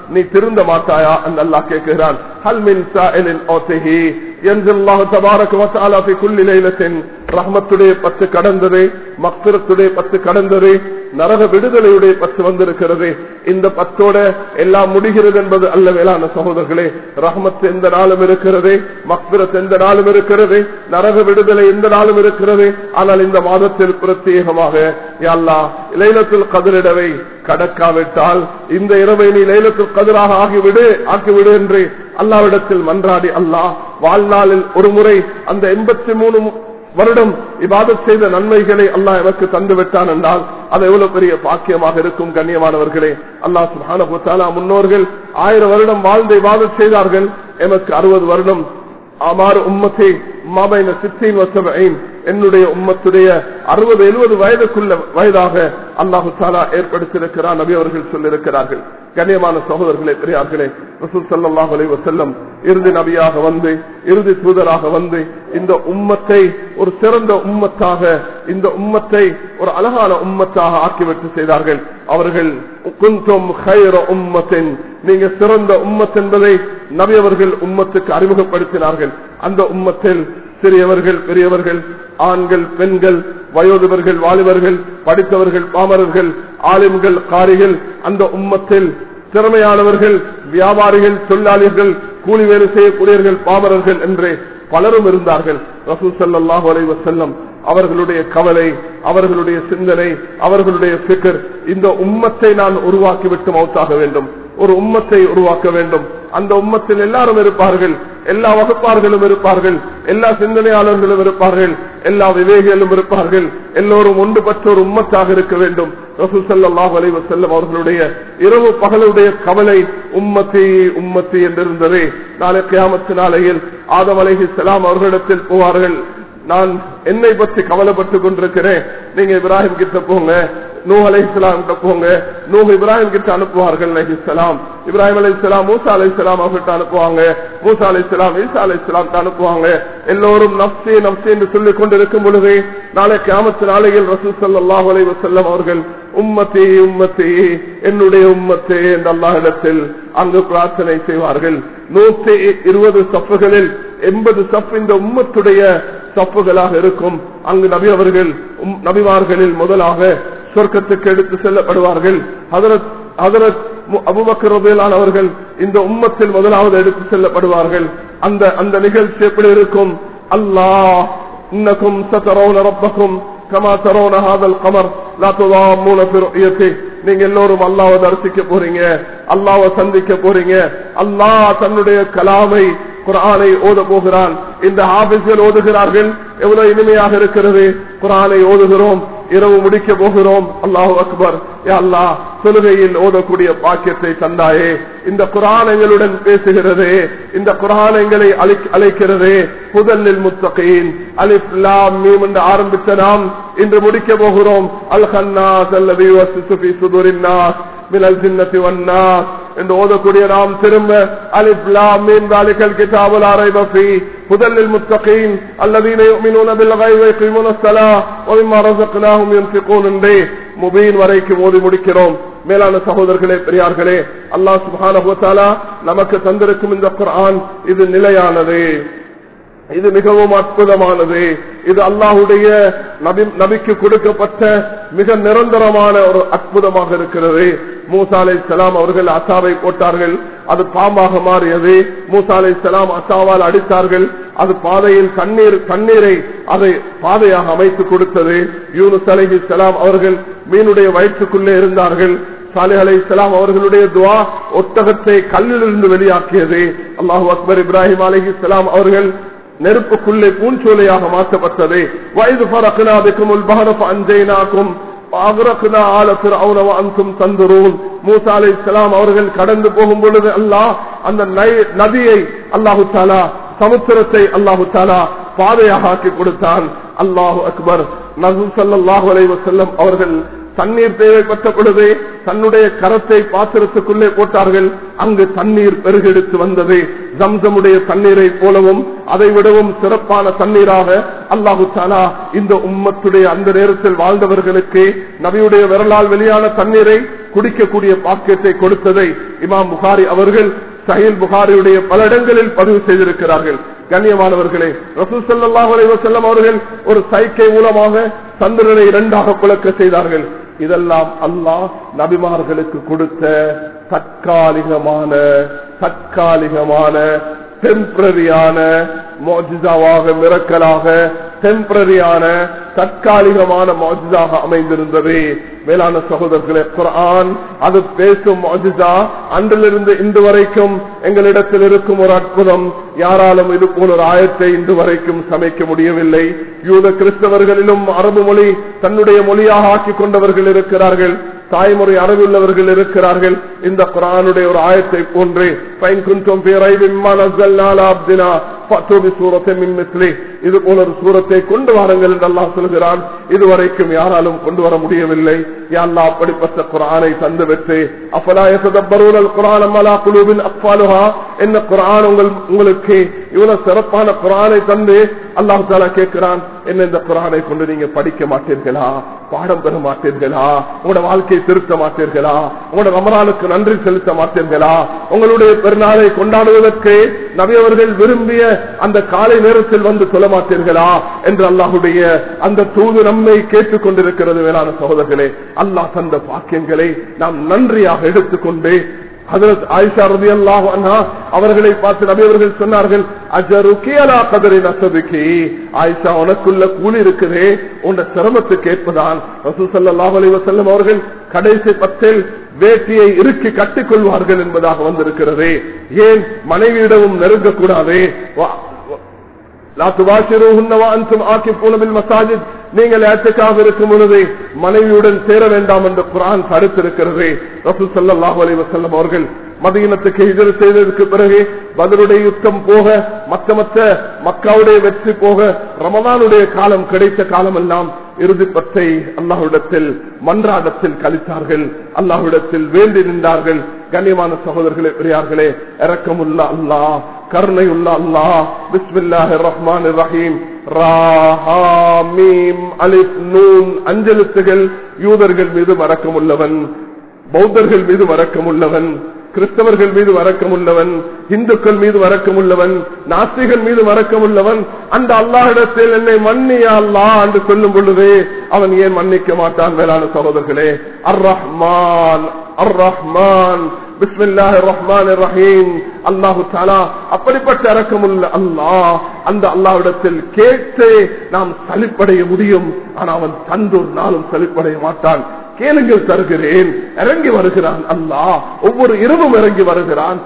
S1: நீ திருந்த மாட்டாயா என்று அல்லாஹ் கேட்கிறான் ஹல் மின் சாயிலின் ஓத்திஹி அல்லாஹ் தபாரக வத்தாலா ஃபி குல்லி லைலத்தின் ரஹ்மத்துடைய பத்து கடந்தது மக்பிரத்துடைய பத்து கடந்தது நரக விடுதலையுடைய பத்து வந்திருக்கிறது இந்த பத்தோட எல்லாம் முடிகிறது என்பது அல்ல வேளாண் சகோதரர்களே ரஹ்மத் எந்த நாளும் இருக்கிறது மக்பிரத் எந்த நாளும் இருக்கிறது நரக விடுதலை எந்த நாளும் இருக்கிறது ஆனால் இந்த மாதத்தில் பிரத்யேகமாக அல்லா லைலத்தில் கதிரிடவை கடக்காவிட்டால் இந்த இரவை நீ லைலத்தில் கதிராக ஆகிவிடு ஆக்கிவிடு என்று அல்லாவிடத்தில் மன்றாடி அல்லாஹ் வாழ்நாளில் ஒரு முறை அந்த எண்பத்தி மூணு வருடம் இபாதத் செய்த நன்மைகளை அல்லாஹ் எனக்கு தந்து விட்டான் என்றால் அது எவ்வளவு பெரிய பாக்கியமாக இருக்கும் கண்ணியமானவர்களே அல்லாஹ் சுபான முன்னோர்கள் ஆயிரம் வருடம் வாழ்ந்து இபாதத் செய்தார்கள் எனக்கு அறுபது வருடம் அமாறு உம்மத்தை மாபைன சித்தின் வசமைன் என்னுடைய உம்மத்துடைய அறுபது எழுபது வயதுக்குள்ள வயதாக அல்லாஹு தாலா ஏற்படுத்தியிருக்கிறார் நபி அவர்கள் சொல்லியிருக்கிறார்கள் கண்ணியமான சகோதரர்களே பெரியார்களே ரசூல் சல்லாஹ் அலி வசல்லம் இறுதி நபியாக வந்து இறுதி தூதராக வந்து இந்த உம்மத்தை ஒரு சிறந்த உம்மத்தாக இந்த உம்மத்தை ஒரு அழகான உம்மத்தாக ஆக்கிவிட்டு செய்தார்கள் அவர்கள் குந்தும் உம்மத்தின் நீங்க சிறந்த உம்மத் என்பதை நபி அவர்கள் உம்மத்துக்கு அறிமுகப்படுத்தினார்கள் அந்த உம்மத்தில் சிறியவர்கள் பெரியவர்கள் ஆண்கள் பெண்கள் வயோதிபர்கள் வாலிபர்கள் படித்தவர்கள் பாமரர்கள் ஆலிம்கள் காரிகள் அந்த உம்மத்தில் திறமையானவர்கள் வியாபாரிகள் தொழிலாளிகள் கூலி வேலை செய்யக்கூடியவர்கள் பாமரர்கள் என்று பலரும் இருந்தார்கள் ரசூ சல்லாஹூ அலை வசல்லம் அவர்களுடைய கவலை அவர்களுடைய சிந்தனை அவர்களுடைய பிக்கர் இந்த உம்மத்தை நான் உருவாக்கிவிட்டு மௌத்தாக வேண்டும் ஒரு உம்மத்தை உருவாக்க வேண்டும் அந்த உம்மத்தில் எல்லாரும் இருப்பார்கள் எல்லா வகுப்பார்களும் இருப்பார்கள் எல்லா சிந்தனையாளர்களும் இருப்பார்கள் எல்லா விவேகிகளும் இருப்பார்கள் எல்லோரும் ஒன்றுபட்ட ஒரு உம்மத்தாக இருக்க வேண்டும் ரசூசல்லாஹ் அலைவ செல்லம் அவர்களுடைய இரவு பகலுடைய கவலை உம்மத்தி உம்மத்தி என்றிருந்தது நாளை கியாமத்து நாளையில் ஆதம் அலைஹி செலாம் அவர்களிடத்தில் போவார்கள் நான் என்னை பற்றி கவலைப்பட்டுக் கொண்டிருக்கிறேன் நீங்க இப்ராஹிம் கிட்ட போங்க நூ அலை இஸ்லாம் கிட்ட போங்க நூ இப்ராஹிம் கிட்ட அனுப்புவார்கள் அலி இஸ்லாம் இப்ராஹிம் அலி இஸ்லாம் மூசா அலி இஸ்லாம் அவர்கிட்ட அனுப்புவாங்க மூசா அலி இஸ்லாம் ஈசா அலி இஸ்லாம் அனுப்புவாங்க எல்லோரும் நப்சி நப்சி என்று சொல்லிக் கொண்டிருக்கும் பொழுது நாளை கிராமத்து நாளையில் ரசூ சல்லாஹ் அலை வசல்லம் அவர்கள் உம்மத்தி உம்மத்தி என்னுடைய உம்மத்தே என்ற அல்லாஹிடத்தில் அங்கு பிரார்த்தனை செய்வார்கள் நூத்தி இருபது சப்புகளில் எண்பது சப் இந்த உம்மத்துடைய சப்புகளாக இருக்கும் அங்கு நபி அவர்கள் நபிமார்களில் முதலாக சொர்க்கத்துக்கு எடுத்து செல்லப்படுவார்கள் அபுபக்கரபிலான் அவர்கள் இந்த உம்மத்தில் முதலாவது எடுத்து செல்லப்படுவார்கள் அந்த அந்த நிகழ்ச்சி எப்படி இருக்கும் அல்லாஹ் இன்னக்கும் சத்தரவுன ரப்பக்கும் கமா தரோன ஹாதல் கமர் லா துதாமூன ஃபி ருயத்தி நீங்க எல்லோரும் அல்லாஹ்வை தரிசிக்க போறீங்க அல்லாஹ்வை சந்திக்க போறீங்க அல்லாஹ் தன்னுடைய கலாமை குரானை ஓத போகிறான் இந்த ஆபீஸ்கள் ஓதுகிறார்கள் எவ்வளவு இனிமையாக இருக்கிறது குரானை ஓதுகிறோம் இரவு முடிக்க போகிறோம் அல்லாஹு அக்பர் அல்லா தொழுகையில் ஓதக்கூடிய பாக்கியத்தை தந்தாயே இந்த குரான் எங்களுடன் பேசுகிறது இந்த குரான் எங்களை அழைக்கிறது புதலில் முத்தகையின் அலிப்லாம் மீம் என்று ஆரம்பித்த நாம் இன்று முடிக்க போகிறோம் அல் ஹன்னாஸ் அல்லது சுதுரின்னாஸ் மினல் ஜின்னத்தி வன்னாஸ் என்று ஓதக்கூடிய நாம் திரும்ப அலிப் லாம் மீன் தாலிகல் கிதாபுல் அரைப ஃபீ ஹுதல் முத்தகீன் الذين يؤمنون بالغيب ويقيمون الصلاة ومما رزقناهم ينفقون என்றே முபீன் வரைக்கும் ஓதி முடிக்கிறோம் மேலான சகோதரர்களே பெரியார்களே அல்லாஹ் சுப்ஹானஹு வ தஆலா நமக்கு தந்திருக்கும் இந்த குர்ஆன் இது நிலையானது இது மிகவும் அற்புதமானது இது அல்லாஹுடைய நபி நபிக்கு கொடுக்கப்பட்ட மிக நிரந்தரமான ஒரு அற்புதமாக இருக்கிறது மூசா அலை சலாம் அவர்கள் அசாவை போட்டார்கள் அது பாம்பாக மாறியது மூசா அலை சலாம் அசாவால் அடித்தார்கள் அது பாதையில் தண்ணீர் தண்ணீரை அதை பாதையாக அமைத்து கொடுத்தது யூனுஸ் அலஹி சலாம் அவர்கள் மீனுடைய வயிற்றுக்குள்ளே இருந்தார்கள் சாலை அலை சலாம் அவர்களுடைய துவா ஒட்டகத்தை கல்லிலிருந்து வெளியாக்கியது அல்லாஹூ அக்பர் இப்ராஹிம் அலஹி சலாம் அவர்கள் நெருப்புக்குள்ளே பூஞ்சோலையாக மாற்றப்பட்டது வயது பறக்குனாதுக்கும் உள்பாரப் அஞ்சைனாக்கும் அவர்கள் கடந்து போகும் பொழுது அல்லாஹ் அந்த நதியை அல்லாஹு தாலா சமுத்திரத்தை அல்லாஹு தாலா பாதையாக ஆக்கி கொடுத்தான் அல்லாஹு அக்பர் நசூ சல்லாஹூ அலைவசல்லம் அவர்கள் தண்ணீர் தேவைப்பட்ட பொழுது தன்னுடைய கரத்தை பாத்திரத்துக்குள்ளே போட்டார்கள் அங்கு தண்ணீர் பெருகெடுத்து வந்தது ஜம்சமுடைய தண்ணீரை போலவும் அதை விடவும் சிறப்பான தண்ணீராக அல்லாஹு தாலா இந்த உம்மத்துடைய அந்த நேரத்தில் வாழ்ந்தவர்களுக்கு நபியுடைய விரலால் வெளியான தண்ணீரை குடிக்கக்கூடிய பாக்கியத்தை கொடுத்ததை இமாம் புகாரி அவர்கள் சஹில் புகாரியுடைய பல இடங்களில் பதிவு செய்திருக்கிறார்கள் கண்ணியமானவர்களே ரசூல் ஸல்லல்லாஹு அலைஹி வஸல்லம் அவர்கள் ஒரு சைக்கை மூலமாக சந்திரனை இரண்டாக பிளக்க செய்தார்கள் இதெல்லாம் அல்லாஹ் நபிமார்களுக்கு கொடுத்த தற்காலிகமான தற்காலிகமான டெம்பரரியான மோஜிதாவாக மிரக்கலாக டெம்பரரியான தற்காலிகமான மோஜிதாக அமைந்திருந்தது மேலான சகோதரர்களே குரான் அது பேசும் மோஜிதா அன்றிலிருந்து இன்று வரைக்கும் எங்களிடத்தில் இருக்கும் ஒரு அற்புதம் யாராலும் இது போல ஒரு ஆயத்தை இன்று வரைக்கும் சமைக்க முடியவில்லை யூத கிறிஸ்தவர்களிலும் அரபு மொழி தன்னுடைய மொழியாக ஆக்கிக் கொண்டவர்கள் இருக்கிறார்கள் தாய்மொழி அறிவுள்ளவர்கள் இருக்கிறார்கள் இந்த குரானுடைய ஒரு ஆயத்தை போன்று இது போல ஒரு சூரத்தை கொண்டு வாருங்கள் என்று அல்லாஹ் சொல்கிறான் இதுவரைக்கும் யாராலும் கொண்டு வர முடியவில்லை யாழ்லா அப்படிப்பட்ட குரானை தந்து விட்டு அப்பலாயசதப்பருவல் குரான் அம்மலா குழுவின் அப்பாலுகா என்ன குரான் உங்கள் உங்களுக்கு இவ்வளவு சிறப்பான குரானை தந்து அல்லாஹ் தாலா கேட்கிறான் என்ன இந்த குரானை கொண்டு நீங்க படிக்க மாட்டீர்களா பாடம் பெற மாட்டீர்களா உங்களோட வாழ்க்கையை திருத்த மாட்டீர்களா உங்களோட ரமரானுக்கு நன்றி செலுத்த மாட்டீர்களா உங்களுடைய பெருநாளை கொண்டாடுவதற்கு நபியவர்கள் விரும்பிய அந்த காலை நேரத்தில் வந்து சொல்ல மாட்டீர்களா என்று அல்லாஹுடைய அந்த தூது நம்மை கேட்டுக் கொண்டிருக்கிறது வேளாண் சகோதரர்களே அல்லாஹ் தந்த பாக்கியங்களை நாம் நன்றியாக எடுத்துக்கொண்டு ஹதரத் ஆயிஷா ரதி அல்லாஹ் அவர்களை பார்த்து நபி அவர்கள் சொன்னார்கள் அஜருக்கியலா கதரை நசதுக்கி ஆயிஷா உனக்குள்ள கூலி இருக்குதே உன் சிரமத்துக்கு ஏற்பதான் ரசூ சல்லாஹ் அலி வசல்லம் அவர்கள் கடைசி பத்தில் வேட்டியை இறுக்கி கட்டிக்கொள்வார்கள் என்பதாக வந்திருக்கிறது ஏன் மனைவியிடமும் நெருங்கக்கூடாது நீங்கள் ஏற்றக்காக இருக்கும் பொழுது மனைவியுடன் சேர வேண்டாம் என்று குரான் தடுத்திருக்கிறது ரசூ சல்லாஹூ அலி வசல்லம் அவர்கள் மதியினத்துக்கு எதிர் செய்ததற்கு பிறகு பதிலுடைய யுத்தம் போக மற்ற மற்ற மக்காவுடைய வெற்றி போக ரமதானுடைய காலம் கிடைத்த காலம் எல்லாம் இறுதி பத்தை அல்லாஹுடத்தில் மன்றாடத்தில் கழித்தார்கள் அல்லாஹுடத்தில் வேண்டி நின்றார்கள் கண்ணியமான சகோதரர்களே பெரியார்களே இறக்கமுள்ள அல்லாஹ் கருணையுள்ள அல்லாஹ் பிஸ்மில்லாஹ் ரஹ்மான் ரஹீம் அஞ்செழுத்துகள் யூதர்கள் மீது மறக்கம் உள்ளவன் பௌத்தர்கள் மீது மறக்கம் உள்ளவன் கிறிஸ்தவர்கள் மீது வரக்கம் உள்ளவன் இந்துக்கள் மீது வரக்கம் உள்ளவன் நாஸ்திகள் மீது வரக்கம் உள்ளவன் அந்த அல்லாஹிடத்தில் என்னை மன்னியா அல்லா என்று சொல்லும் பொழுது அவன் ஏன் மன்னிக்க மாட்டான் மேலான சகோதரர்களே அர் ரஹ்மான் அர் ரஹ்மான் பிஸ்மில்லாஹ் ரஹ்மான் ரஹீம் அல்லாஹு தாலா அப்படிப்பட்ட இறக்கமுள்ள அல்லாஹ் அந்த அல்லாவிடத்தில் கேட்டு நாம் சலிப்படைய முடியும் ஆனா அவன் தந்தொரு நாளும் சலிப்படைய மாட்டான் கேளுங்கள் தருகிறேன் இறங்கி வருகிறான் அல்லாஹ் ஒவ்வொரு இரவும் இறங்கி வருகிறான்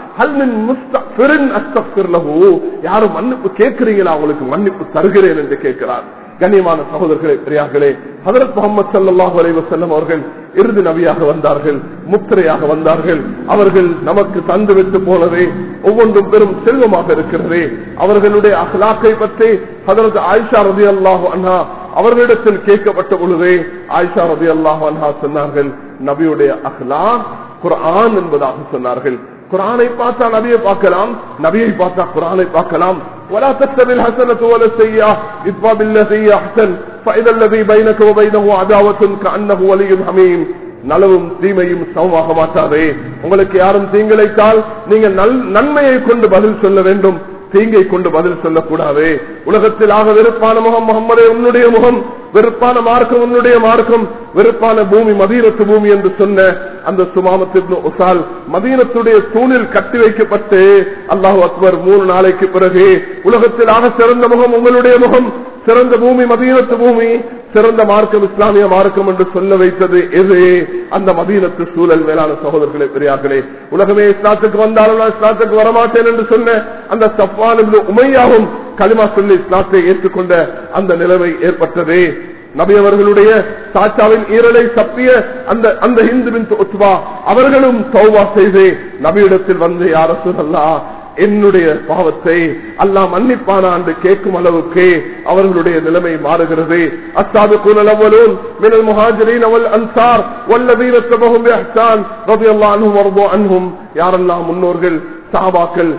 S1: யாரும் மன்னிப்பு கேட்கிறீங்களா அவங்களுக்கு மன்னிப்பு தருகிறேன் என்று கேட்கிறான் கண்ணியமான சகோதரர்களே பெரியார்களே ஹதரத் முகமது சல்லாஹூ அலைவசல்லம் அவர்கள் இறுதி நபியாக வந்தார்கள் முத்திரையாக வந்தார்கள் அவர்கள் நமக்கு தந்து வைத்து போனதே ஒவ்வொன்றும் பெரும் செல்வமாக இருக்கிறது அவர்களுடைய அஹ்லாக்கை பற்றி ஹதரத் ஆயிஷா ரதி அல்லாஹு அண்ணா அவர்களிடத்தில் கேட்கப்பட்ட பொழுதே ஆயிஷா ரதி அல்லாஹு அண்ணா சொன்னார்கள் நபியுடைய அஹ்லா குர்ஆன் என்பதாக சொன்னார்கள் குரானை பார்த்தா நபியை பார்க்கலாம் நபியை பார்த்தா குரானை பார்க்கலாம் ولا تستوي الحسنة ولا السيئة ادفع بالذي أحسن فإذا الذي بينك وبينه عداوة كأنه ولي حميم நலவும் தீமையும் சமமாக மாட்டாதே உங்களுக்கு யாரும் தீங்கிழைத்தால் நீங்கள் நன்மையை கொண்டு பதில் சொல்ல வேண்டும் தீங்கை கொண்டு பதில் சொல்லக்கூடாது உலகத்தில் ஆக வெறுப்பான முகம் முகம்மதே உன்னுடைய முகம் வெறுப்பான மார்க்கம் உன்னுடைய மார்க்கம் வெறுப்பான பூமி மதீனத்து பூமி என்று சொன்ன அந்த சுமாமத்தின் உசால் மதீனத்துடைய தூணில் கட்டி வைக்கப்பட்டு அல்லாஹு அக்பர் மூணு நாளைக்கு பிறகு உலகத்தில் ஆக சிறந்த முகம் உங்களுடைய முகம் சிறந்த பூமி மதீனத்து பூமி சிறந்த மார்க்கம் இஸ்லாமிய மார்க்கம் என்று சொல்ல வைத்தது எது அந்த மதீனத்து சூழல் மேலான சகோதரர்களே பெரியார்களே உலகமே இஸ்லாத்துக்கு வந்தாலும் நான் இஸ்லாத்துக்கு வரமாட்டேன் என்று சொன்ன அந்த சஃபான் உமையாவும் களிமா சொல்லி இஸ்லாத்தை ஏற்றுக்கொண்ட அந்த நிலைமை ஏற்பட்டது நபி அவர்களுடைய சாச்சாவின் ஈரலை தப்பிய அந்த அந்த ஹிந்துவின் ஒத்துவா அவர்களும் சௌவா செய்து நபியிடத்தில் வந்து யார சொல்லா என்னுடைய பாவத்தை அல்லா மன்னிப்பானா என்று கேட்கும் அளவுக்கு அவர்களுடைய நிலைமை மாறுகிறது அஸ்தாது குலவலூன் மினல் முஹாஜிரின் அவல் அன்சார் வல்லதீன தபஹும் இஹ்சான் ரலியல்லாஹு அன்ஹும் வர்து அன்ஹும் யாரெல்லாம் முன்னோர்கள் சஹாபாக்கள்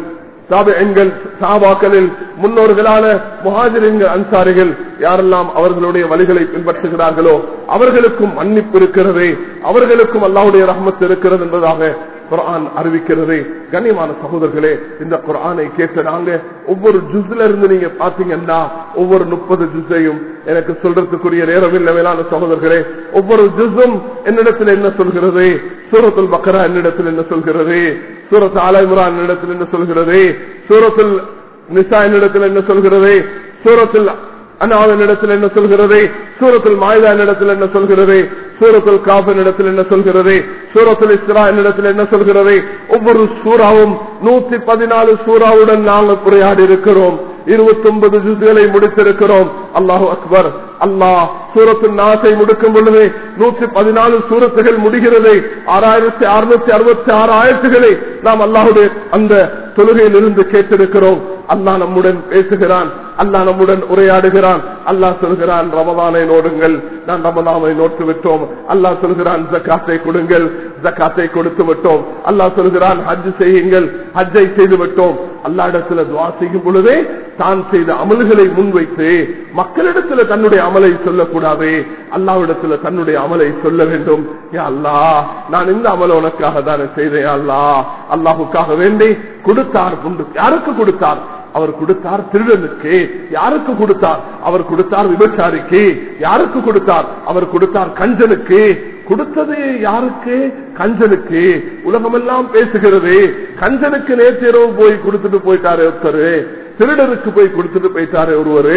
S1: தாபியங்கள் சாபாக்களில் முன்னோர்களான முஹாஜிரின்கள் அன்சாரிகள் யாரெல்லாம் அவர்களுடைய வழிகளை பின்பற்றுகிறார்களோ அவர்களுக்கும் மன்னிப்பு இருக்கிறது அவர்களுக்கும் அல்லாவுடைய ரஹமத் இருக்கிறது என்பதாக குரான் அறிவிக்கிறது கண்ணியமான சகோதரர்களே இந்த குரானை கேட்ட நாங்க ஒவ்வொரு ஜுஸ்ல இருந்து நீங்க பாத்தீங்கன்னா ஒவ்வொரு முப்பது ஜுஸையும் எனக்கு சொல்றதுக்குரிய நேரம் இல்லை மேலான சகோதரர்களே ஒவ்வொரு ஜுஸும் என்னிடத்தில் என்ன சொல்கிறது சூரத்துல் பக்கரா என்னிடத்தில் என்ன சொல்கிறது சூரத் ஆலைமுரா என்னிடத்தில் என்ன சொல்கிறது சூரத்துல் நிசா என்னிடத்தில் என்ன சொல்கிறது சூரத்தில் அனாவின் இடத்தில் என்ன சொல்கிறது சூரத்தில் மாயுதா இடத்தில் என்ன சொல்கிறது சூரத்தில் காபின் இடத்தில் என்ன சொல்கிறது சூரத்தில் இஸ்ரா இடத்தில் என்ன சொல்கிறது ஒவ்வொரு சூறாவும் நூத்தி பதினாலு சூறாவுடன் நாங்கள் உரையாடி இருக்கிறோம் இருபத்தி ஒன்பது ஜுசுகளை முடித்திருக்கிறோம் அல்லாஹு அக்பர் அல்லாஹ் சூரத்து நாசை முடிக்கும் பொழுது நூற்றி பதினாலு சூரத்துகள் முடிகிறது ஆறாயிரத்தி அறுநூத்தி அறுபத்தி ஆறு ஆயிரத்துகளை நாம் அல்லாஹுடைய அந்த தொழுகையில் இருந்து கேட்டிருக்கிறோம் அல்லாஹ் நம்முடன் பேசுகிறான் அல்லாஹ் நம்முடன் உரையாடுகிறான் அல்லாஹ் சொல்கிறான் ரமதானை நோடுங்கள் நான் ரமதானை நோட்டு விட்டோம் அல்லாஹ் சொல்கிறான் ஜக்காத்தை கொடுங்கள் ஜக்காத்தை கொடுத்து விட்டோம் அல்லாஹ் சொல்கிறான் ஹஜ் செய்யுங்கள் ஹஜ்ஜை செய்து விட்டோம் அல்லா இடத்துல துவா செய்யும் பொழுதே தான் செய்த அமல்களை முன்வைத்து மக்களிடத்துல தன்னுடைய அமலை சொல்லக்கூடாது அல்லாவிடத்துல தன்னுடைய அமலை சொல்ல வேண்டும் யா அல்லா நான் இந்த அமல உனக்காக தானே செய்தேன் அல்லா அல்லாஹுக்காக வேண்டி கொடுத்தார் உண்டு யாருக்கு கொடுத்தார் அவர் கொடுத்தார் திருடனுக்கு யாருக்கு கொடுத்தார் அவர் கொடுத்தார் விபச்சாரிக்கு யாருக்கு கொடுத்தார் அவர் கொடுத்தார் கஞ்சனுக்கு கொடுத்தது யாருக்கு கஞ்சனுக்கு உலகமெல்லாம் பேசுகிறது கஞ்சனுக்கு நேற்றிரவு போய் கொடுத்துட்டு போயிட்டாரு ஒருத்தர் திருடனுக்கு போய் கொடுத்துட்டு போயிட்டாரு ஒருவரு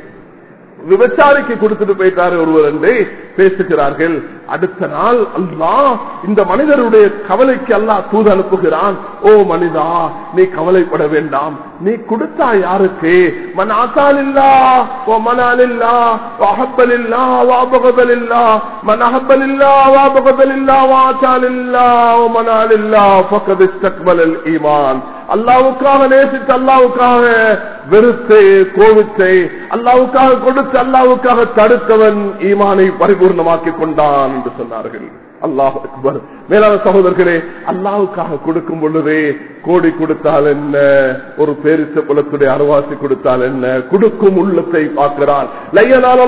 S1: விபச்சாரிக்கு கொடுத்துட்டு போயிட்டாரு ஒருவர் என்று பேசுகிறார்கள் அடுத்த நாள் அல்லா இந்த மனிதருடைய கவலைக்கு அல்லா தூது அனுப்புகிறான் ஓ மனிதா நீ கவலைப்பட வேண்டாம் நீ கொடுத்தா யாருக்கு மன் ஆசாலில்லா ஓ மனாலில்லா அஹப்பலில்லா வாபகதலில்லா மன் அஹப்பலில்லா வாபகதலில்லா வாசாலில்லா ஓ மனாலில்லா ஃபக்கத் இஸ்தக்பலல் ஈமான் அல்லாவுக்காக நேசித்து அல்லாவுக்காக வெறுத்து கோவித்தை அல்லாவுக்காக கொடுத்து அல்லாவுக்காக தடுத்தவன் ஈமானை பரிபூர்ணமாக்கி கொண்டான் என்று சொன்னார்கள் அல்லாஹ் அக்பர் மேலான சகோதரர்களே அல்லாவுக்காக கொடுக்கும் பொழுதே கோடி கொடுத்தால் என்ன ஒரு பேரிச்ச குலத்துடைய அருவாசி கொடுத்தால் என்ன கொடுக்கும் உள்ளத்தை பார்க்கிறான் லையனால்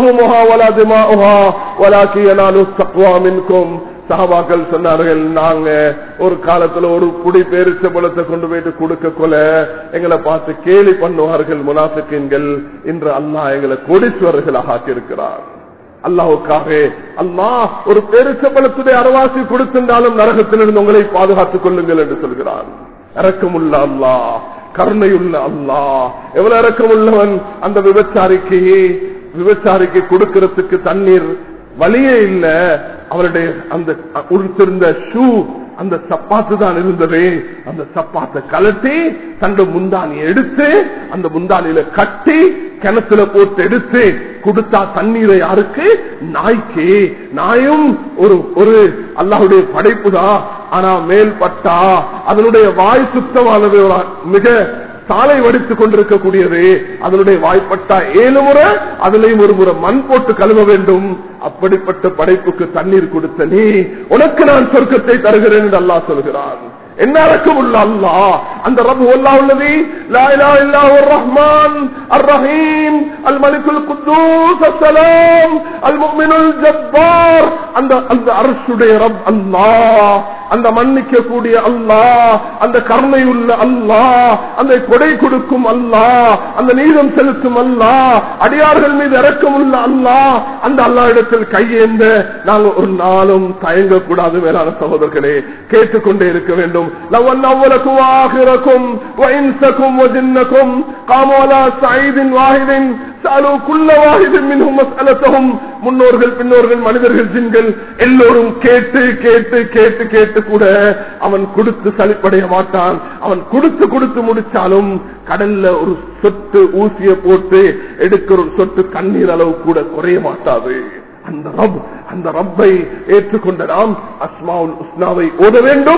S1: அல்லாஹும் சஹபாக்கள் சொன்னார்கள் நாங்க ஒரு காலத்துல ஒரு புடி பேரிச்ச பழத்தை கொண்டு போயிட்டு கொடுக்க கொல எங்களை பார்த்து கேலி பண்ணுவார்கள் முனாஃபிக்கின்கள் இன்று அல்லாஹ் எங்களை கோடீஸ்வரர்களாக ஆக்கியிருக்கிறார் அல்லாவுக்காக அல்லாஹ் ஒரு பேரிச்சப்பழத்துடைய அரவாசி கொடுத்திருந்தாலும் நரகத்திலிருந்து உங்களை பாதுகாத்துக் கொள்ளுங்கள் என்று சொல்கிறான் இறக்கமுள்ள அல்லாஹ் கருணையுள்ள அல்லாஹ் எவ்வளவு இறக்கமுள்ளவன் அந்த விபச்சாரிக்கு விபச்சாரிக்கு கொடுக்கிறதுக்கு தண்ணீர் வழியே இல்ல அவருடைய அந்த உடுத்திருந்த ஷூ அந்த சப்பாத்து தான் இருந்தது அந்த சப்பாத்தை கலட்டி தண்டு முந்தானி எடுத்து அந்த முந்தானியில கட்டி கிணத்துல போட்டு எடுத்து கொடுத்தா தண்ணீரை யாருக்கு நாய்க்கு நாயும் ஒரு ஒரு அல்லாஹுடைய படைப்பு தான் ஆனா மேல் பட்டா அதனுடைய வாய் சுத்தமானது மிக சாலை வடித்துக் கொண்டிருக்கக்கூடியது அதனுடைய வாய்ப்பட்டா ஏழு முறை அதுலயும் ஒரு முறை மண் போட்டு கழுவ வேண்டும் அப்படிப்பட்ட படைப்புக்கு தண்ணீர் கொடுத்த நீ உனக்கு நான் சொர்க்கத்தை தருகிறேன் என்று அல்லாஹ் சொல்கிறான் என்ன இறக்கம் உள்ள அல்லா அந்த ரபு அல்லா உள்ளது ரஹ்மான் அர் ரஹீம் அல் மலிகுல் குத்தூஸ் அஸ்ஸலாம் அல் முஃமினுல் ஜப்பார் அந்த அந்த அரசுடைய ரப் அல்லாஹ் அந்த மன்னிக்க கூடிய அல்லாஹ் அந்த கருணை உள்ள அல்லாஹ் அந்த கொடை கொடுக்கும் அல்லாஹ் அந்த நீதம் செலுத்தும் அல்லாஹ் அடியார்கள் மீது இறக்கம் உள்ள அல்லாஹ் அந்த அல்லா இடத்தில் கையேந்த நாங்கள் ஒரு நாளும் தயங்க கூடாது மேலான சகோதரர்களே கேட்டுக்கொண்டே இருக்க வேண்டும் لو أن أولكم وآخركم وإنسكم وجنكم قاموا على سعيد واحد سألوا كل واحد منهم مسألتهم முன்னோர்கள் பின்னோர்கள் மனிதர்கள் ஜின்கள் எல்லோரும் கேட்டு கேட்டு கேட்டு கேட்டு கூட அவன் கொடுத்து சளிப்படைய மாட்டான் அவன் கொடுத்து கொடுத்து முடிச்சாலும் கடல்ல ஒரு சொட்டு ஊசிய போட்டு எடுக்கிற ஒரு சொட்டு கண்ணீர் அளவு கூட குறைய மாட்டாது அந்த ரப் அந்த ரப்பை ஏற்றுக்கொண்ட நாம் அஸ்மாவுல் உஸ்னாவை ஓத வேண்டும்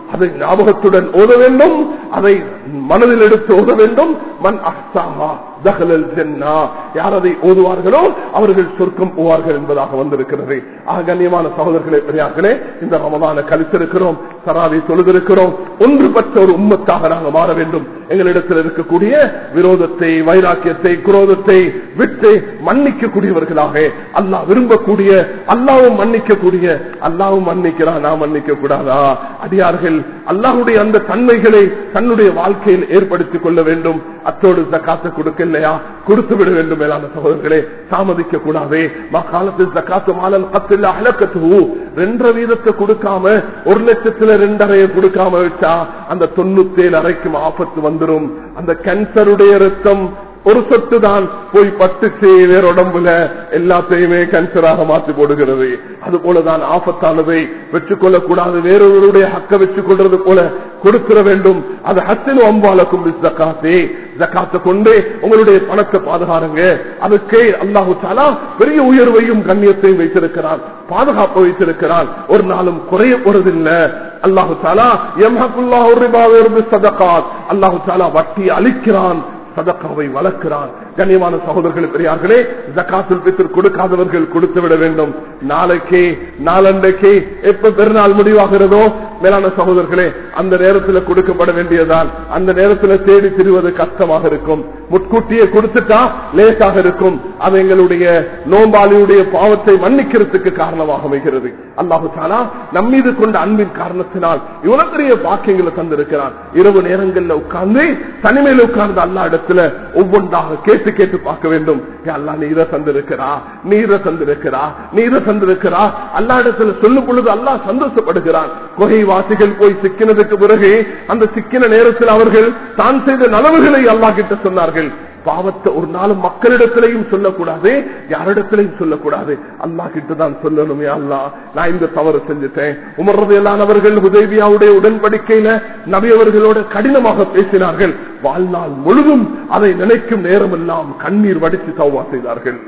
S1: அதை ஞாபகத்துடன் ஓத வேண்டும் அதை மனதில் எடுத்து ஓத வேண்டும் மண் அஹ்சாஹா தஹலல் ஜன்னா யார் அதை ஓதுவார்களோ அவர்கள் சொர்க்கம் போவார்கள் என்பதாக வந்திருக்கிறது ஆக கண்ணியமான சகோதரர்களே பெரியார்களே இந்த ரமதான கழித்திருக்கிறோம் சராவை தொழுதிருக்கிறோம் ஒன்றுபட்ட ஒரு உம்மத்தாக நாங்கள் மாற வேண்டும் எங்களிடத்தில் இருக்கக்கூடிய விரோதத்தை வைராக்கியத்தை குரோதத்தை விட்டு மன்னிக்கக்கூடியவர்களாக அல்லாஹ் விரும்பக்கூடிய அல்லாவும் மன்னிக்கக்கூடிய அல்லாவும் மன்னிக்கிறான் நான் மன்னிக்க கூடாதா அடியார்கள் அல்லாஹுடைய அந்த தன்மைகளை தன்னுடைய வாழ்க்கையில் ஏற்படுத்திக் கொள்ள வேண்டும் அத்தோடு ஜக்காத்தை கொடுக்கலையா கொடுத்து விட வேண்டும் மேலான சகோதரர்களே தாமதிக்க கூடாதே காலத்தில் ஜக்காத்து மாலன் பத்தில் அழக்கத்து ரெண்டரை வீதத்தை கொடுக்காம ஒரு லட்சத்துல ரெண்டரையை கொடுக்காம வச்சா அந்த தொண்ணூத்தேழு அறைக்கும் ஆபத்து வந்துடும் அந்த கேன்சருடைய ரத்தம் ஒரு சொட்டு தான் போய் பட்டுச்சு வேற உடம்புல எல்லாத்தையுமே கேன்சராக மாற்றி போடுகிறது அது போலதான் ஆபத்தானதை வச்சுக்கொள்ளக் கூடாது வேறொருவருடைய ஹக்க வச்சுக் கொள்றது போல கொடுக்கிற வேண்டும் அது ஹத்தின் அம்பாலக்கும் ஜக்காத்தே ஜக்காத்தை கொண்டு உங்களுடைய பணத்தை பாதுகாருங்க அதுக்கே அல்லாஹு தாலா பெரிய உயர்வையும் கண்ணியத்தையும் வைத்திருக்கிறான் பாதுகாப்பு வைத்திருக்கிறான் ஒரு நாளும் குறைய போறதில்லை அல்லாஹு தாலா எம்ஹக்குல்லாஹு சதகாத் அல்லாஹு தாலா வட்டி அளிக்கிறான் சதக்காவை வளர்க்கிறான் கண்ணியமான சகோதரர்கள் பெரியார்களே ஜக்காத்துல் பித்தர் கொடுக்காதவர்கள் கொடுத்து விட வேண்டும் நாளைக்கு நாளண்டைக்கு எப்ப பெருநாள் முடிவாகிறதோ மேலான சகோதரர்களே அந்த நேரத்தில் கொடுக்கப்பட வேண்டியதான் அந்த நேரத்தில் தேடி திரிவது கஷ்டமாக இருக்கும் முட்கூட்டியே கொடுத்துட்டா லேசாக இருக்கும் அது எங்களுடைய நோம்பாளியுடைய பாவத்தை மன்னிக்கிறதுக்கு காரணமாக அமைகிறது அல்லாஹு தாலா நம்மீது கொண்ட அன்பின் காரணத்தினால் இவ்வளவு பெரிய பாக்கியங்களை தந்திருக்கிறான் இரவு நேரங்களில் உட்கார்ந்து தனிமையில் உட்கார்ந்து அல்லா இடத்துல ஒவ்வொன்றாக கேட்டு கேட்டு பார்க்க வேண்டும் அல்லா நீரை தந்திருக்கிறா நீரை தந்திருக்கிறா நீரை தந்திருக்கிறா அல்லா இடத்துல சொல்லும் பொழுது அல்லா சந்தோஷப்படுகிறான் குகை வாசிகள் போய் சிக்கினதுக்கு பிறகு அந்த சிக்கின நேரத்தில் அவர்கள் தான் செய்த நலவுகளை அல்லா கிட்ட சொன்னார்கள் பாவத்தை ஒரு நாள் மக்களிடத்திலையும் சொல்லக்கூடாது யாரிடத்திலையும் சொல்லக்கூடாது அல்லா கிட்ட தான் சொல்லணுமே அல்லா நான் இந்த தவறு செஞ்சுட்டேன் உமர்றதையிலானவர்கள் உதவியாவுடைய உடன்படிக்கையில நபி அவர்களோட கடினமாக பேசினார்கள் வாழ்நாள் முழுதும் அதை நினைக்கும் நேரம் எல்லாம் கண்ணீர் வடித்து தவா செய்தார்கள்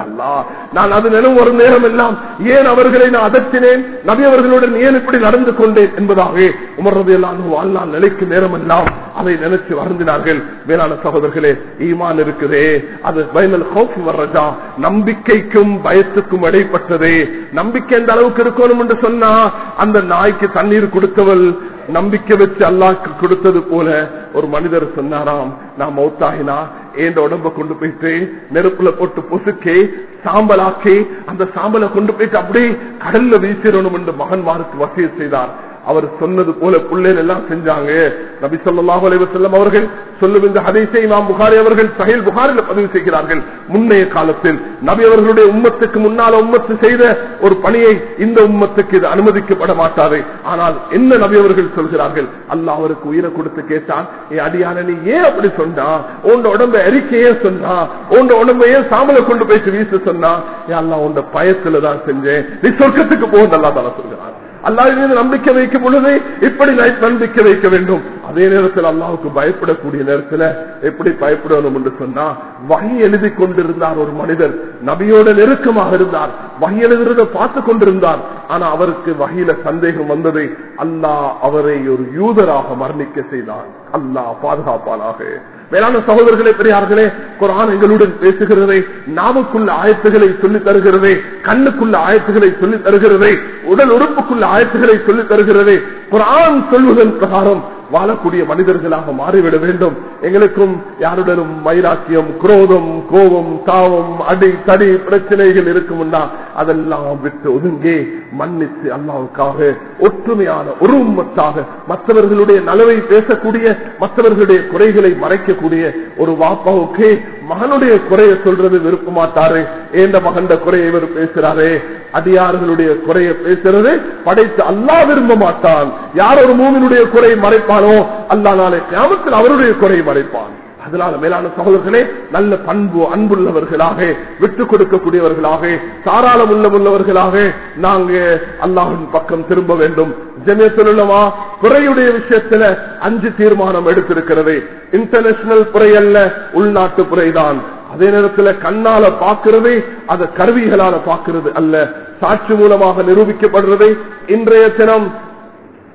S1: நான் அது நினைவு ஒரு நேரம் எல்லாம் ஏன் அவர்களை நான் அதற்றினேன் நபி அவர்களுடன் ஏன் இப்படி நடந்து கொண்டேன் என்பதாக உமர்றது எல்லாம் வாழ்நாள் நிலைக்கும் நேரம் எல்லாம் அதை நினைச்சு வருந்தினார்கள் மேலான சகோதரர்களே ஈமான் இருக்குதே அது பயனல் ஹோப் வர்றதா நம்பிக்கைக்கும் பயத்துக்கும் இடைப்பட்டதே நம்பிக்கை எந்த அளவுக்கு இருக்கணும் என்று சொன்னா அந்த நாய்க்கு தண்ணீர் கொடுத்தவள் நம்பிக்கை வச்சு அல்லாக்கு கொடுத்தது போல ஒரு மனிதர் சொன்னாராம் நான் மௌத்தாகினா ஏண்ட உடம்ப கொண்டு போயிட்டு நெருப்புல போட்டு பொசுக்கி சாம்பலாக்கி அந்த சாம்பலை கொண்டு போயிட்டு அப்படியே கடல்ல வீசிடணும் என்று மகன்மாருக்கு வசிய செய்தார் அவர் சொன்னது போல பிள்ளைகள் எல்லாம் செஞ்சாங்க நபி சொல்லாஹு அலைவசல்லம் அவர்கள் சொல்லும் இந்த ஹதீஸை இமாம் புகாரி அவர்கள் சஹில் புகாரில் பதிவு செய்கிறார்கள் முன்னைய காலத்தில் நபி அவர்களுடைய உம்மத்துக்கு முன்னால உம்மத்து செய்த ஒரு பணியை இந்த உம்மத்துக்கு இது அனுமதிக்கப்பட மாட்டாது ஆனால் என்ன நபி அவர்கள் சொல்கிறார்கள் அல்லாஹ் அவருக்கு உயிரை கொடுத்து கேட்டான் ஏ அடியான நீ ஏன் அப்படி சொன்னா உன் உடம்ப எரிக்கையே சொன்னா உன் உடம்பையே சாம்பலை கொண்டு போயிட்டு வீச சொன்னா ஏன் அல்லா உன் பயத்துல தான் செஞ்சேன் நீ சொர்க்கத்துக்கு போக நல்லா தானே சொல்கிறான் அல்லாஹ் மீது நம்பிக்கை வைக்கும் பொழுது இப்படி நம்பிக்கை வைக்க வேண்டும் அதே நேரத்தில் அல்லாவுக்கு பயப்படக்கூடிய நேரத்தில் எப்படி பயப்படணும் என்று சொன்னா வகை எழுதி கொண்டிருந்தார் ஒரு மனிதர் நபியோட நெருக்கமாக இருந்தார் வகை எழுதுறத பார்த்து கொண்டிருந்தார் ஆனா அவருக்கு வகையில சந்தேகம் வந்தது அல்லாஹ் அவரை ஒரு யூதராக மரணிக்க செய்தார் அல்லாஹ் பாதுகாப்பானாக மேலான சகோதரர்களே பெரியார்களே குரான் எங்களுடன் பேசுகிறதே நாவுக்குள்ள ஆயத்துகளை சொல்லி தருகிறதே கண்ணுக்குள்ள ஆயத்துகளை சொல்லி தருகிறதே உடல் உறுப்புக்குள்ள ஆயத்துகளை சொல்லி தருகிறதே குரான் சொல்வதன் பிரகாரம் வாழக்கூடிய மனிதர்களாக மாறிவிட வேண்டும் எங்களுக்கும் யாருடனும் வைராக்கியம் குரோதம் கோபம் தாவம் அடி தடி பிரச்சனைகள் இருக்கும்னா அதெல்லாம் விட்டு ஒதுங்கி மன்னித்து அல்லாவுக்காக ஒற்றுமையான ஒரு உம்மத்தாக மற்றவர்களுடைய நலவை பேசக்கூடிய மற்றவர்களுடைய குறைகளை மறைக்கக்கூடிய ஒரு வாப்பாவுக்கு மகனுடைய குறைய சொல்றது விருப்ப மாட்டாரு ஏந்த மகண்ட குறையை இவர் பேசுறாரே அடியார்களுடைய குறைய பேசுறது படைத்து அல்லா விரும்ப மாட்டான் யார் ஒரு மூமினுடைய குறை மறைப்பானோ அல்லா நாளை கிராமத்தில் அவருடைய குறை மறைப்பான் அதனால மேலான சகோதரர்களே நல்ல பண்பு அன்புள்ளவர்களாக விட்டு கொடுக்கக்கூடியவர்களாக தாராளம் உள்ளவர்களாக நாங்க அல்லாஹின் பக்கம் திரும்ப வேண்டும் ஜமியத்துலமா குறையுடைய விஷயத்துல அஞ்சு தீர்மானம் எடுத்திருக்கிறது இன்டர்நேஷனல் புறை அல்ல உள்நாட்டு புறைதான் அதே நேரத்தில் கண்ணால பாக்குறது அது கருவிகளால பாக்குறது அல்ல சாட்சி மூலமாக நிரூபிக்கப்படுறது இன்றைய தினம்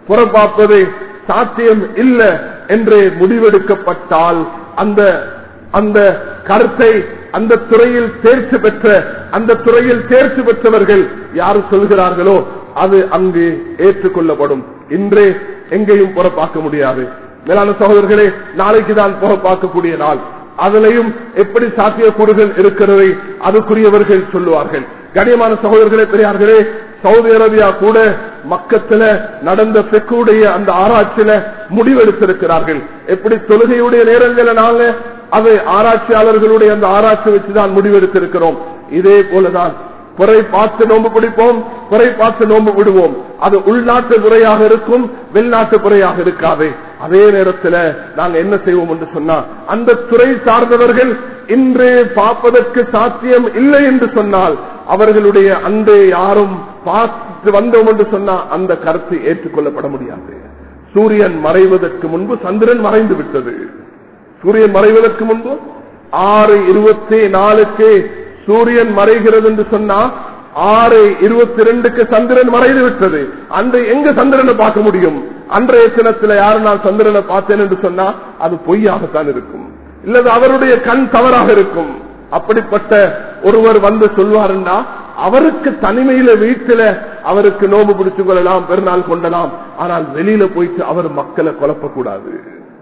S1: புறப்பாப்பது சாத்தியம் இல்லை என்று முடிவெடுக்கப்பட்டால் அந்த அந்த கருத்தை அந்த துறையில் தேர்ச்சி பெற்ற அந்த துறையில் தேர்ச்சி பெற்றவர்கள் யார் சொல்கிறார்களோ அது அங்கு ஏற்றுக்கொள்ளப்படும் இன்றே எங்கேயும் புறப்பாக்க முடியாது மேலான சகோதரர்களே நாளைக்கு தான் புறப்பாக்கக்கூடிய நாள் அதிலையும் எப்படி சாத்தியக்கூறுகள் இருக்கிறதை அதுக்குரியவர்கள் சொல்லுவார்கள் கண்ணியமான சகோதரர்களே பெரியார்களே சவுதி அரேபியா கூட மக்கத்துல நடந்த பெக்குடைய அந்த ஆராய்ச்சியில முடிவெடுத்திருக்கிறார்கள் எப்படி தொழுகையுடைய நேரங்களை நாங்க அதை ஆராய்ச்சியாளர்களுடைய அந்த ஆராய்ச்சி வச்சுதான் முடிவெடுத்திருக்கிறோம் இதே போலதான் குறை பார்த்து நோம்பு பிடிப்போம் குறை பார்த்து நோம்பு விடுவோம் அது உள்நாட்டு முறையாக இருக்கும் வெளிநாட்டு முறையாக இருக்காது அதே நேரத்தில் நாங்க என்ன செய்வோம் என்று சொன்னா அந்த துறை சார்ந்தவர்கள் இன்று பார்ப்பதற்கு சாத்தியம் இல்லை என்று சொன்னால் அவர்களுடைய அன்று யாரும் பார்த்து வந்தோம் என்று சொன்னா அந்த கருத்து ஏற்றுக்கொள்ளப்பட முடியாது சூரியன் மறைவதற்கு முன்பு சந்திரன் மறைந்து விட்டது சூரியன் மறைவதற்கு முன்பு ஆறு இருபத்தி நாலுக்கு சூரியன் மறைகிறது என்று சொன்னா ஆறு இருபத்தி ரெண்டுக்கு சந்திரன் மறைந்து விட்டது அன்று எங்க சந்திரனை பார்க்க முடியும் அன்றைய தினத்துல யாரு நான் சந்திரனை பார்த்தேன் என்று சொன்னா அது பொய்யாகத்தான் இருக்கும் இல்லது அவருடைய கண் தவறாக இருக்கும் அப்படிப்பட்ட ஒருவர் வந்து சொல்வாருன்னா அவருக்கு தனிமையில வீட்டில அவருக்கு நோம்பு பிடிச்சு கொள்ளலாம் பெருநாள் கொண்டலாம் ஆனால் வெளியில போயிட்டு அவர் மக்களை குழப்பக்கூடாது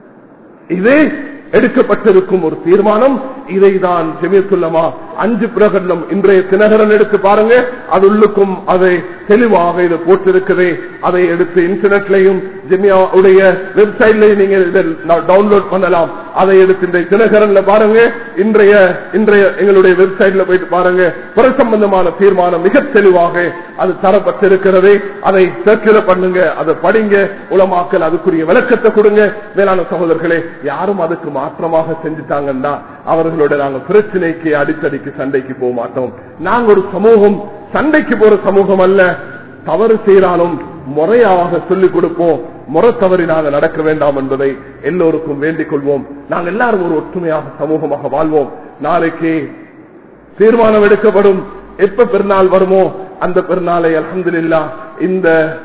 S1: இது எடுக்கப்பட்டிருக்கும் ஒரு தீர்மானம் இதை தான் ஜெமியத்துள்ளமா அஞ்சு பிரகடனம் இன்றைய தினகரன் எடுத்து பாருங்க அது உள்ளுக்கும் அதை தெளிவாக இதை போட்டிருக்குது அதை எடுத்து இன்டர்நெட்லையும் ஜெமியாவுடைய வெப்சைட்லையும் நீங்க இதை டவுன்லோட் பண்ணலாம் அதை எடுத்து இன்றைய தினகரன்ல பாருங்க இன்றைய இன்றைய எங்களுடைய வெப்சைட்ல போயிட்டு பாருங்க புற சம்பந்தமான தீர்மானம் மிக தெளிவாக அது தரப்பட்டிருக்கிறது அதை சர்க்குலர் பண்ணுங்க அதை படிங்க உலமாக்கல் அதுக்குரிய விளக்கத்தை கொடுங்க மேலான சகோதரர்களே யாரும் அதுக்கு மாற்றமாக செஞ்சுட்டாங்கன்னா அவர்களோட நாங்க பிரச்சனைக்கு அடித்தடிக்கு சண்டைக்கு போக மாட்டோம் நாங்க ஒரு சமூகம் சண்டைக்கு போற சமூகம் அல்ல தவறு செய்தாலும் முறையாக சொல்லிக் கொடுப்போம் முறை தவறி நாங்கள் நடக்க வேண்டாம் என்பதை எல்லோருக்கும் வேண்டிக் கொள்வோம் நாங்கள் எல்லாரும் ஒரு ஒற்றுமையாக சமூகமாக வாழ்வோம் நாளைக்கு தீர்மானம் எடுக்கப்படும் எப்ப பெருநாள் வருமோ அந்த பெருநாளை அலமதுல்லா இந்த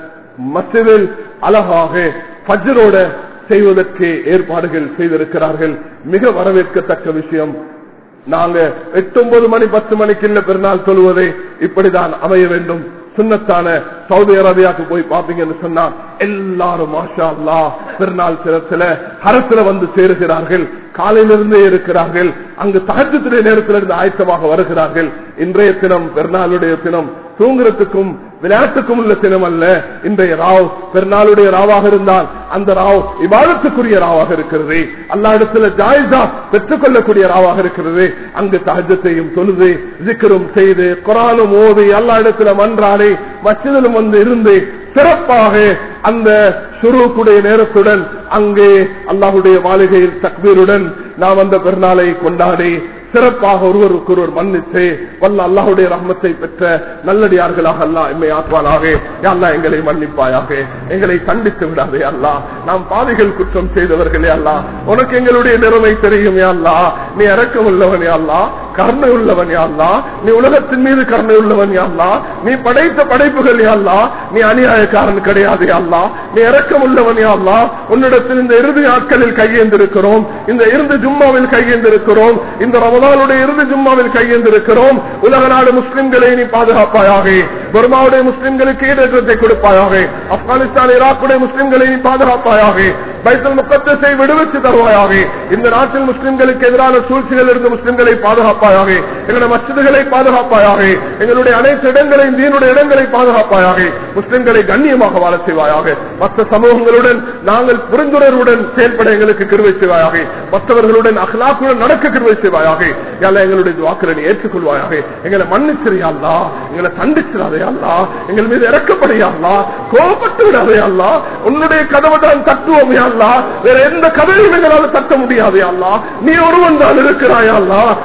S1: மசிதில் அழகாக பஜ்ரோட செய்வதற்கு ஏற்பாடுகள் செய்திருக்கிறார்கள் மிக வரவேற்கத்தக்க விஷயம் நாங்க எட்டு ஒன்பது மணி பத்து மணிக்கு இல்ல பெருநாள் சொல்வதே இப்படிதான் அமைய வேண்டும் சுண்ணத்தான சவுதி அரேபியாவுக்கு போய் பாப்பீங்கன்னு சொன்னா எல்லாரும் மாஷா அல்லா பெருநாள் தினத்துல ஹரத்துல வந்து சேருகிறார்கள் காலையிலிருந்தே இருக்கிறார்கள் அங்கு தகஜத்துடைய நேரத்தில் இருந்து ஆயத்தமாக வருகிறார்கள் இன்றைய தினம் பெருநாளுடைய தினம் தூங்குறதுக்கும் விளையாட்டுக்கும் உள்ள தினம் அல்ல இன்றைய ராவ் பெருநாளுடைய ராவாக இருந்தால் அந்த ராவ் இபாதத்துக்குரிய ராவாக இருக்கிறது அல்லா இடத்துல ஜாயிசா பெற்றுக் கொள்ளக்கூடிய ராவாக இருக்கிறது அங்கு தகஜத்தையும் தொழுது சிக்கரும் செய்து குரானும் ஓதி அல்லா இடத்துல மன்றாடி மச்சிதலும் வந்து இருந்து சிறப்பாக அந்த சுருக்குடைய நேரத்துடன் அங்கே அல்லாஹுடைய மாளிகையில் தக்பீருடன் நாம் அந்த பெருநாளை கொண்டாடி சிறப்பாக ஒருவருக்கு ஒருவர் மன்னித்து வல்ல அல்லாஹுடைய ரஹ்மத்தை பெற்ற நல்லடியார்களாக அல்லா எம்மை ஆக்குவானாக அல்லா எங்களை மன்னிப்பாயாக எங்களை கண்டித்து விடாதே அல்லா நாம் பாவிகள் குற்றம் செய்தவர்களே அல்லா உனக்கு எங்களுடைய நிலைமை தெரியும் அல்லா நீ இறக்கம் உள்ளவன் அல்லா கருணை உள்ளவன் அல்லா நீ உலகத்தின் மீது கருணை உள்ளவன் அல்லா நீ படைத்த படைப்புகள் அல்லா நீ அநியாயக்காரன் கிடையாது அல்லா நீ இறக்கம் உள்ளவன் அல்லா உன்னிடத்தில் இந்த இறுதி நாட்களில் கையேந்திருக்கிறோம் இந்த இறுதி ஜும்மாவில் கையேந்திருக்கிறோம் இந்த ரமதானுடைய இறுதி ஜும்மாவில் கையேந்திருக்கிறோம் உலக நாடு முஸ்லிம்களை நீ பாதுகாப்பாயாக பர்மாவுடைய முஸ்லிம்களுக்கு ஈடேற்றத்தை கொடுப்பாயாக ஆப்கானிஸ்தான் ஈராக்குடைய முஸ்லிம்களை நீ பாதுகாப்பாயாக பைத்தல் முக்கத்தை விடுவித்து தருவாயாக இந்த நாட்டில் முஸ்லிம்களுக்கு எதிரான சூழ்ச்சிகள் இருந்து முஸ்லிம்களை பாதுகாப்பாயாக எங்களுடைய மசிதுகளை பாதுகாப்பாயாக எங்களுடைய அனைத்து இடங்களையும் தீனுடைய இடங்களை பாதுகாப்பாயாக முஸ்லிம்களை கண்ணியமாக வாழ செய்வாயாக மற்ற சமூகங்களுடன் நாங்கள் புரிந்துணர்வுடன் செயல்பட எங்களுக்கு கிருவை செய்வாயாக மற்றவர்களுடன் அகலாக்குடன் நடக்க கிருவை செய்வாயாக யால எங்களுடைய வாக்குகளை ஏற்றுக்கொள்வாயாக எங்களை மன்னிச்சிரியாங்களா எங்களை தண்டிச்சிடாதையாங்களா எங்கள் மீது இறக்கப்படுறியாங்களா கோபப்பட்டு விடாதையாங்களா உன்னுடைய கதவை தான் தட்டுவோம் யாழ்லா வேற எந்த கதவையும் எங்களால் தட்ட முடியாது யாழ்லா நீ ஒருவன் தான் இருக்கிறாயாள்லா யாழ்லா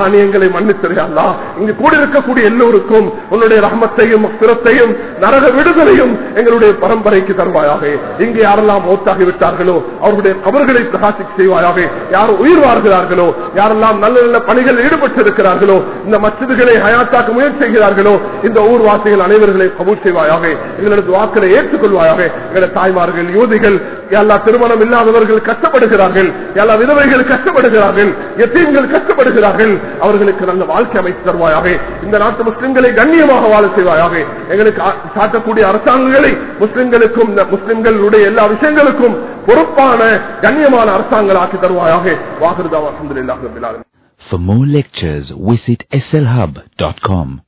S1: அநியங்களை மன்னித்தறியாதா இங்கு கூட இருக்கக்கூடிய எல்லோருக்கும் உன்னுடைய ரஹமத்தையும் மக்திரத்தையும் நரக விடுதலையும் எங்களுடைய பரம்பரைக்கு தருவாயாக இங்கே யாரெல்லாம் மௌத்தாகி விட்டார்களோ அவர்களுடைய அவர்களை பிரகாசி செய்வாயாக யார் உயிர் வாழ்கிறார்களோ யாரெல்லாம் நல்ல நல்ல பணிகள் ஈடுபட்டிருக்கிறார்களோ இந்த மசிதுகளை ஹயாத்தாக்க முயற்சி செய்கிறார்களோ இந்த ஊர்வாசிகள் அனைவர்களையும் கபூல் செய்வாயாக எங்களது வாக்களை ஏற்றுக்கொள்வாயாக எங்களது தாய்மார்கள் யோதிகள் எல்லா திருமணம் இல்லாதவர்கள் கஷ்டப்படுகிறார்கள் எல்லா விதவைகள் கஷ்டப்படுகிறார்கள் எத்தீம்கள் கஷ்டப்படுகிறார்கள் அவர்களுக்கு நல்ல வாழ்க்கை அமைத்து தருவாயாக இந்த நாட்டு முஸ்லிம்களை கண்ணியமாக வாழ செய்வாயாக எங்களுக்கு ஆ- சாட்டக்கூடிய அரசாங்கங்களை முஸ்லிம்களுக்கும் இந்த முஸ்லிம்களுடைய எல்லா விஷயங்களுக்கும் பொறுப்பான கண்ணியமான அரசாங்கங்கள் ஆக்கி தருவாயாக வாகிருதா அலமதுல்லாஹ்
S2: For more lectures, visit slhub.com.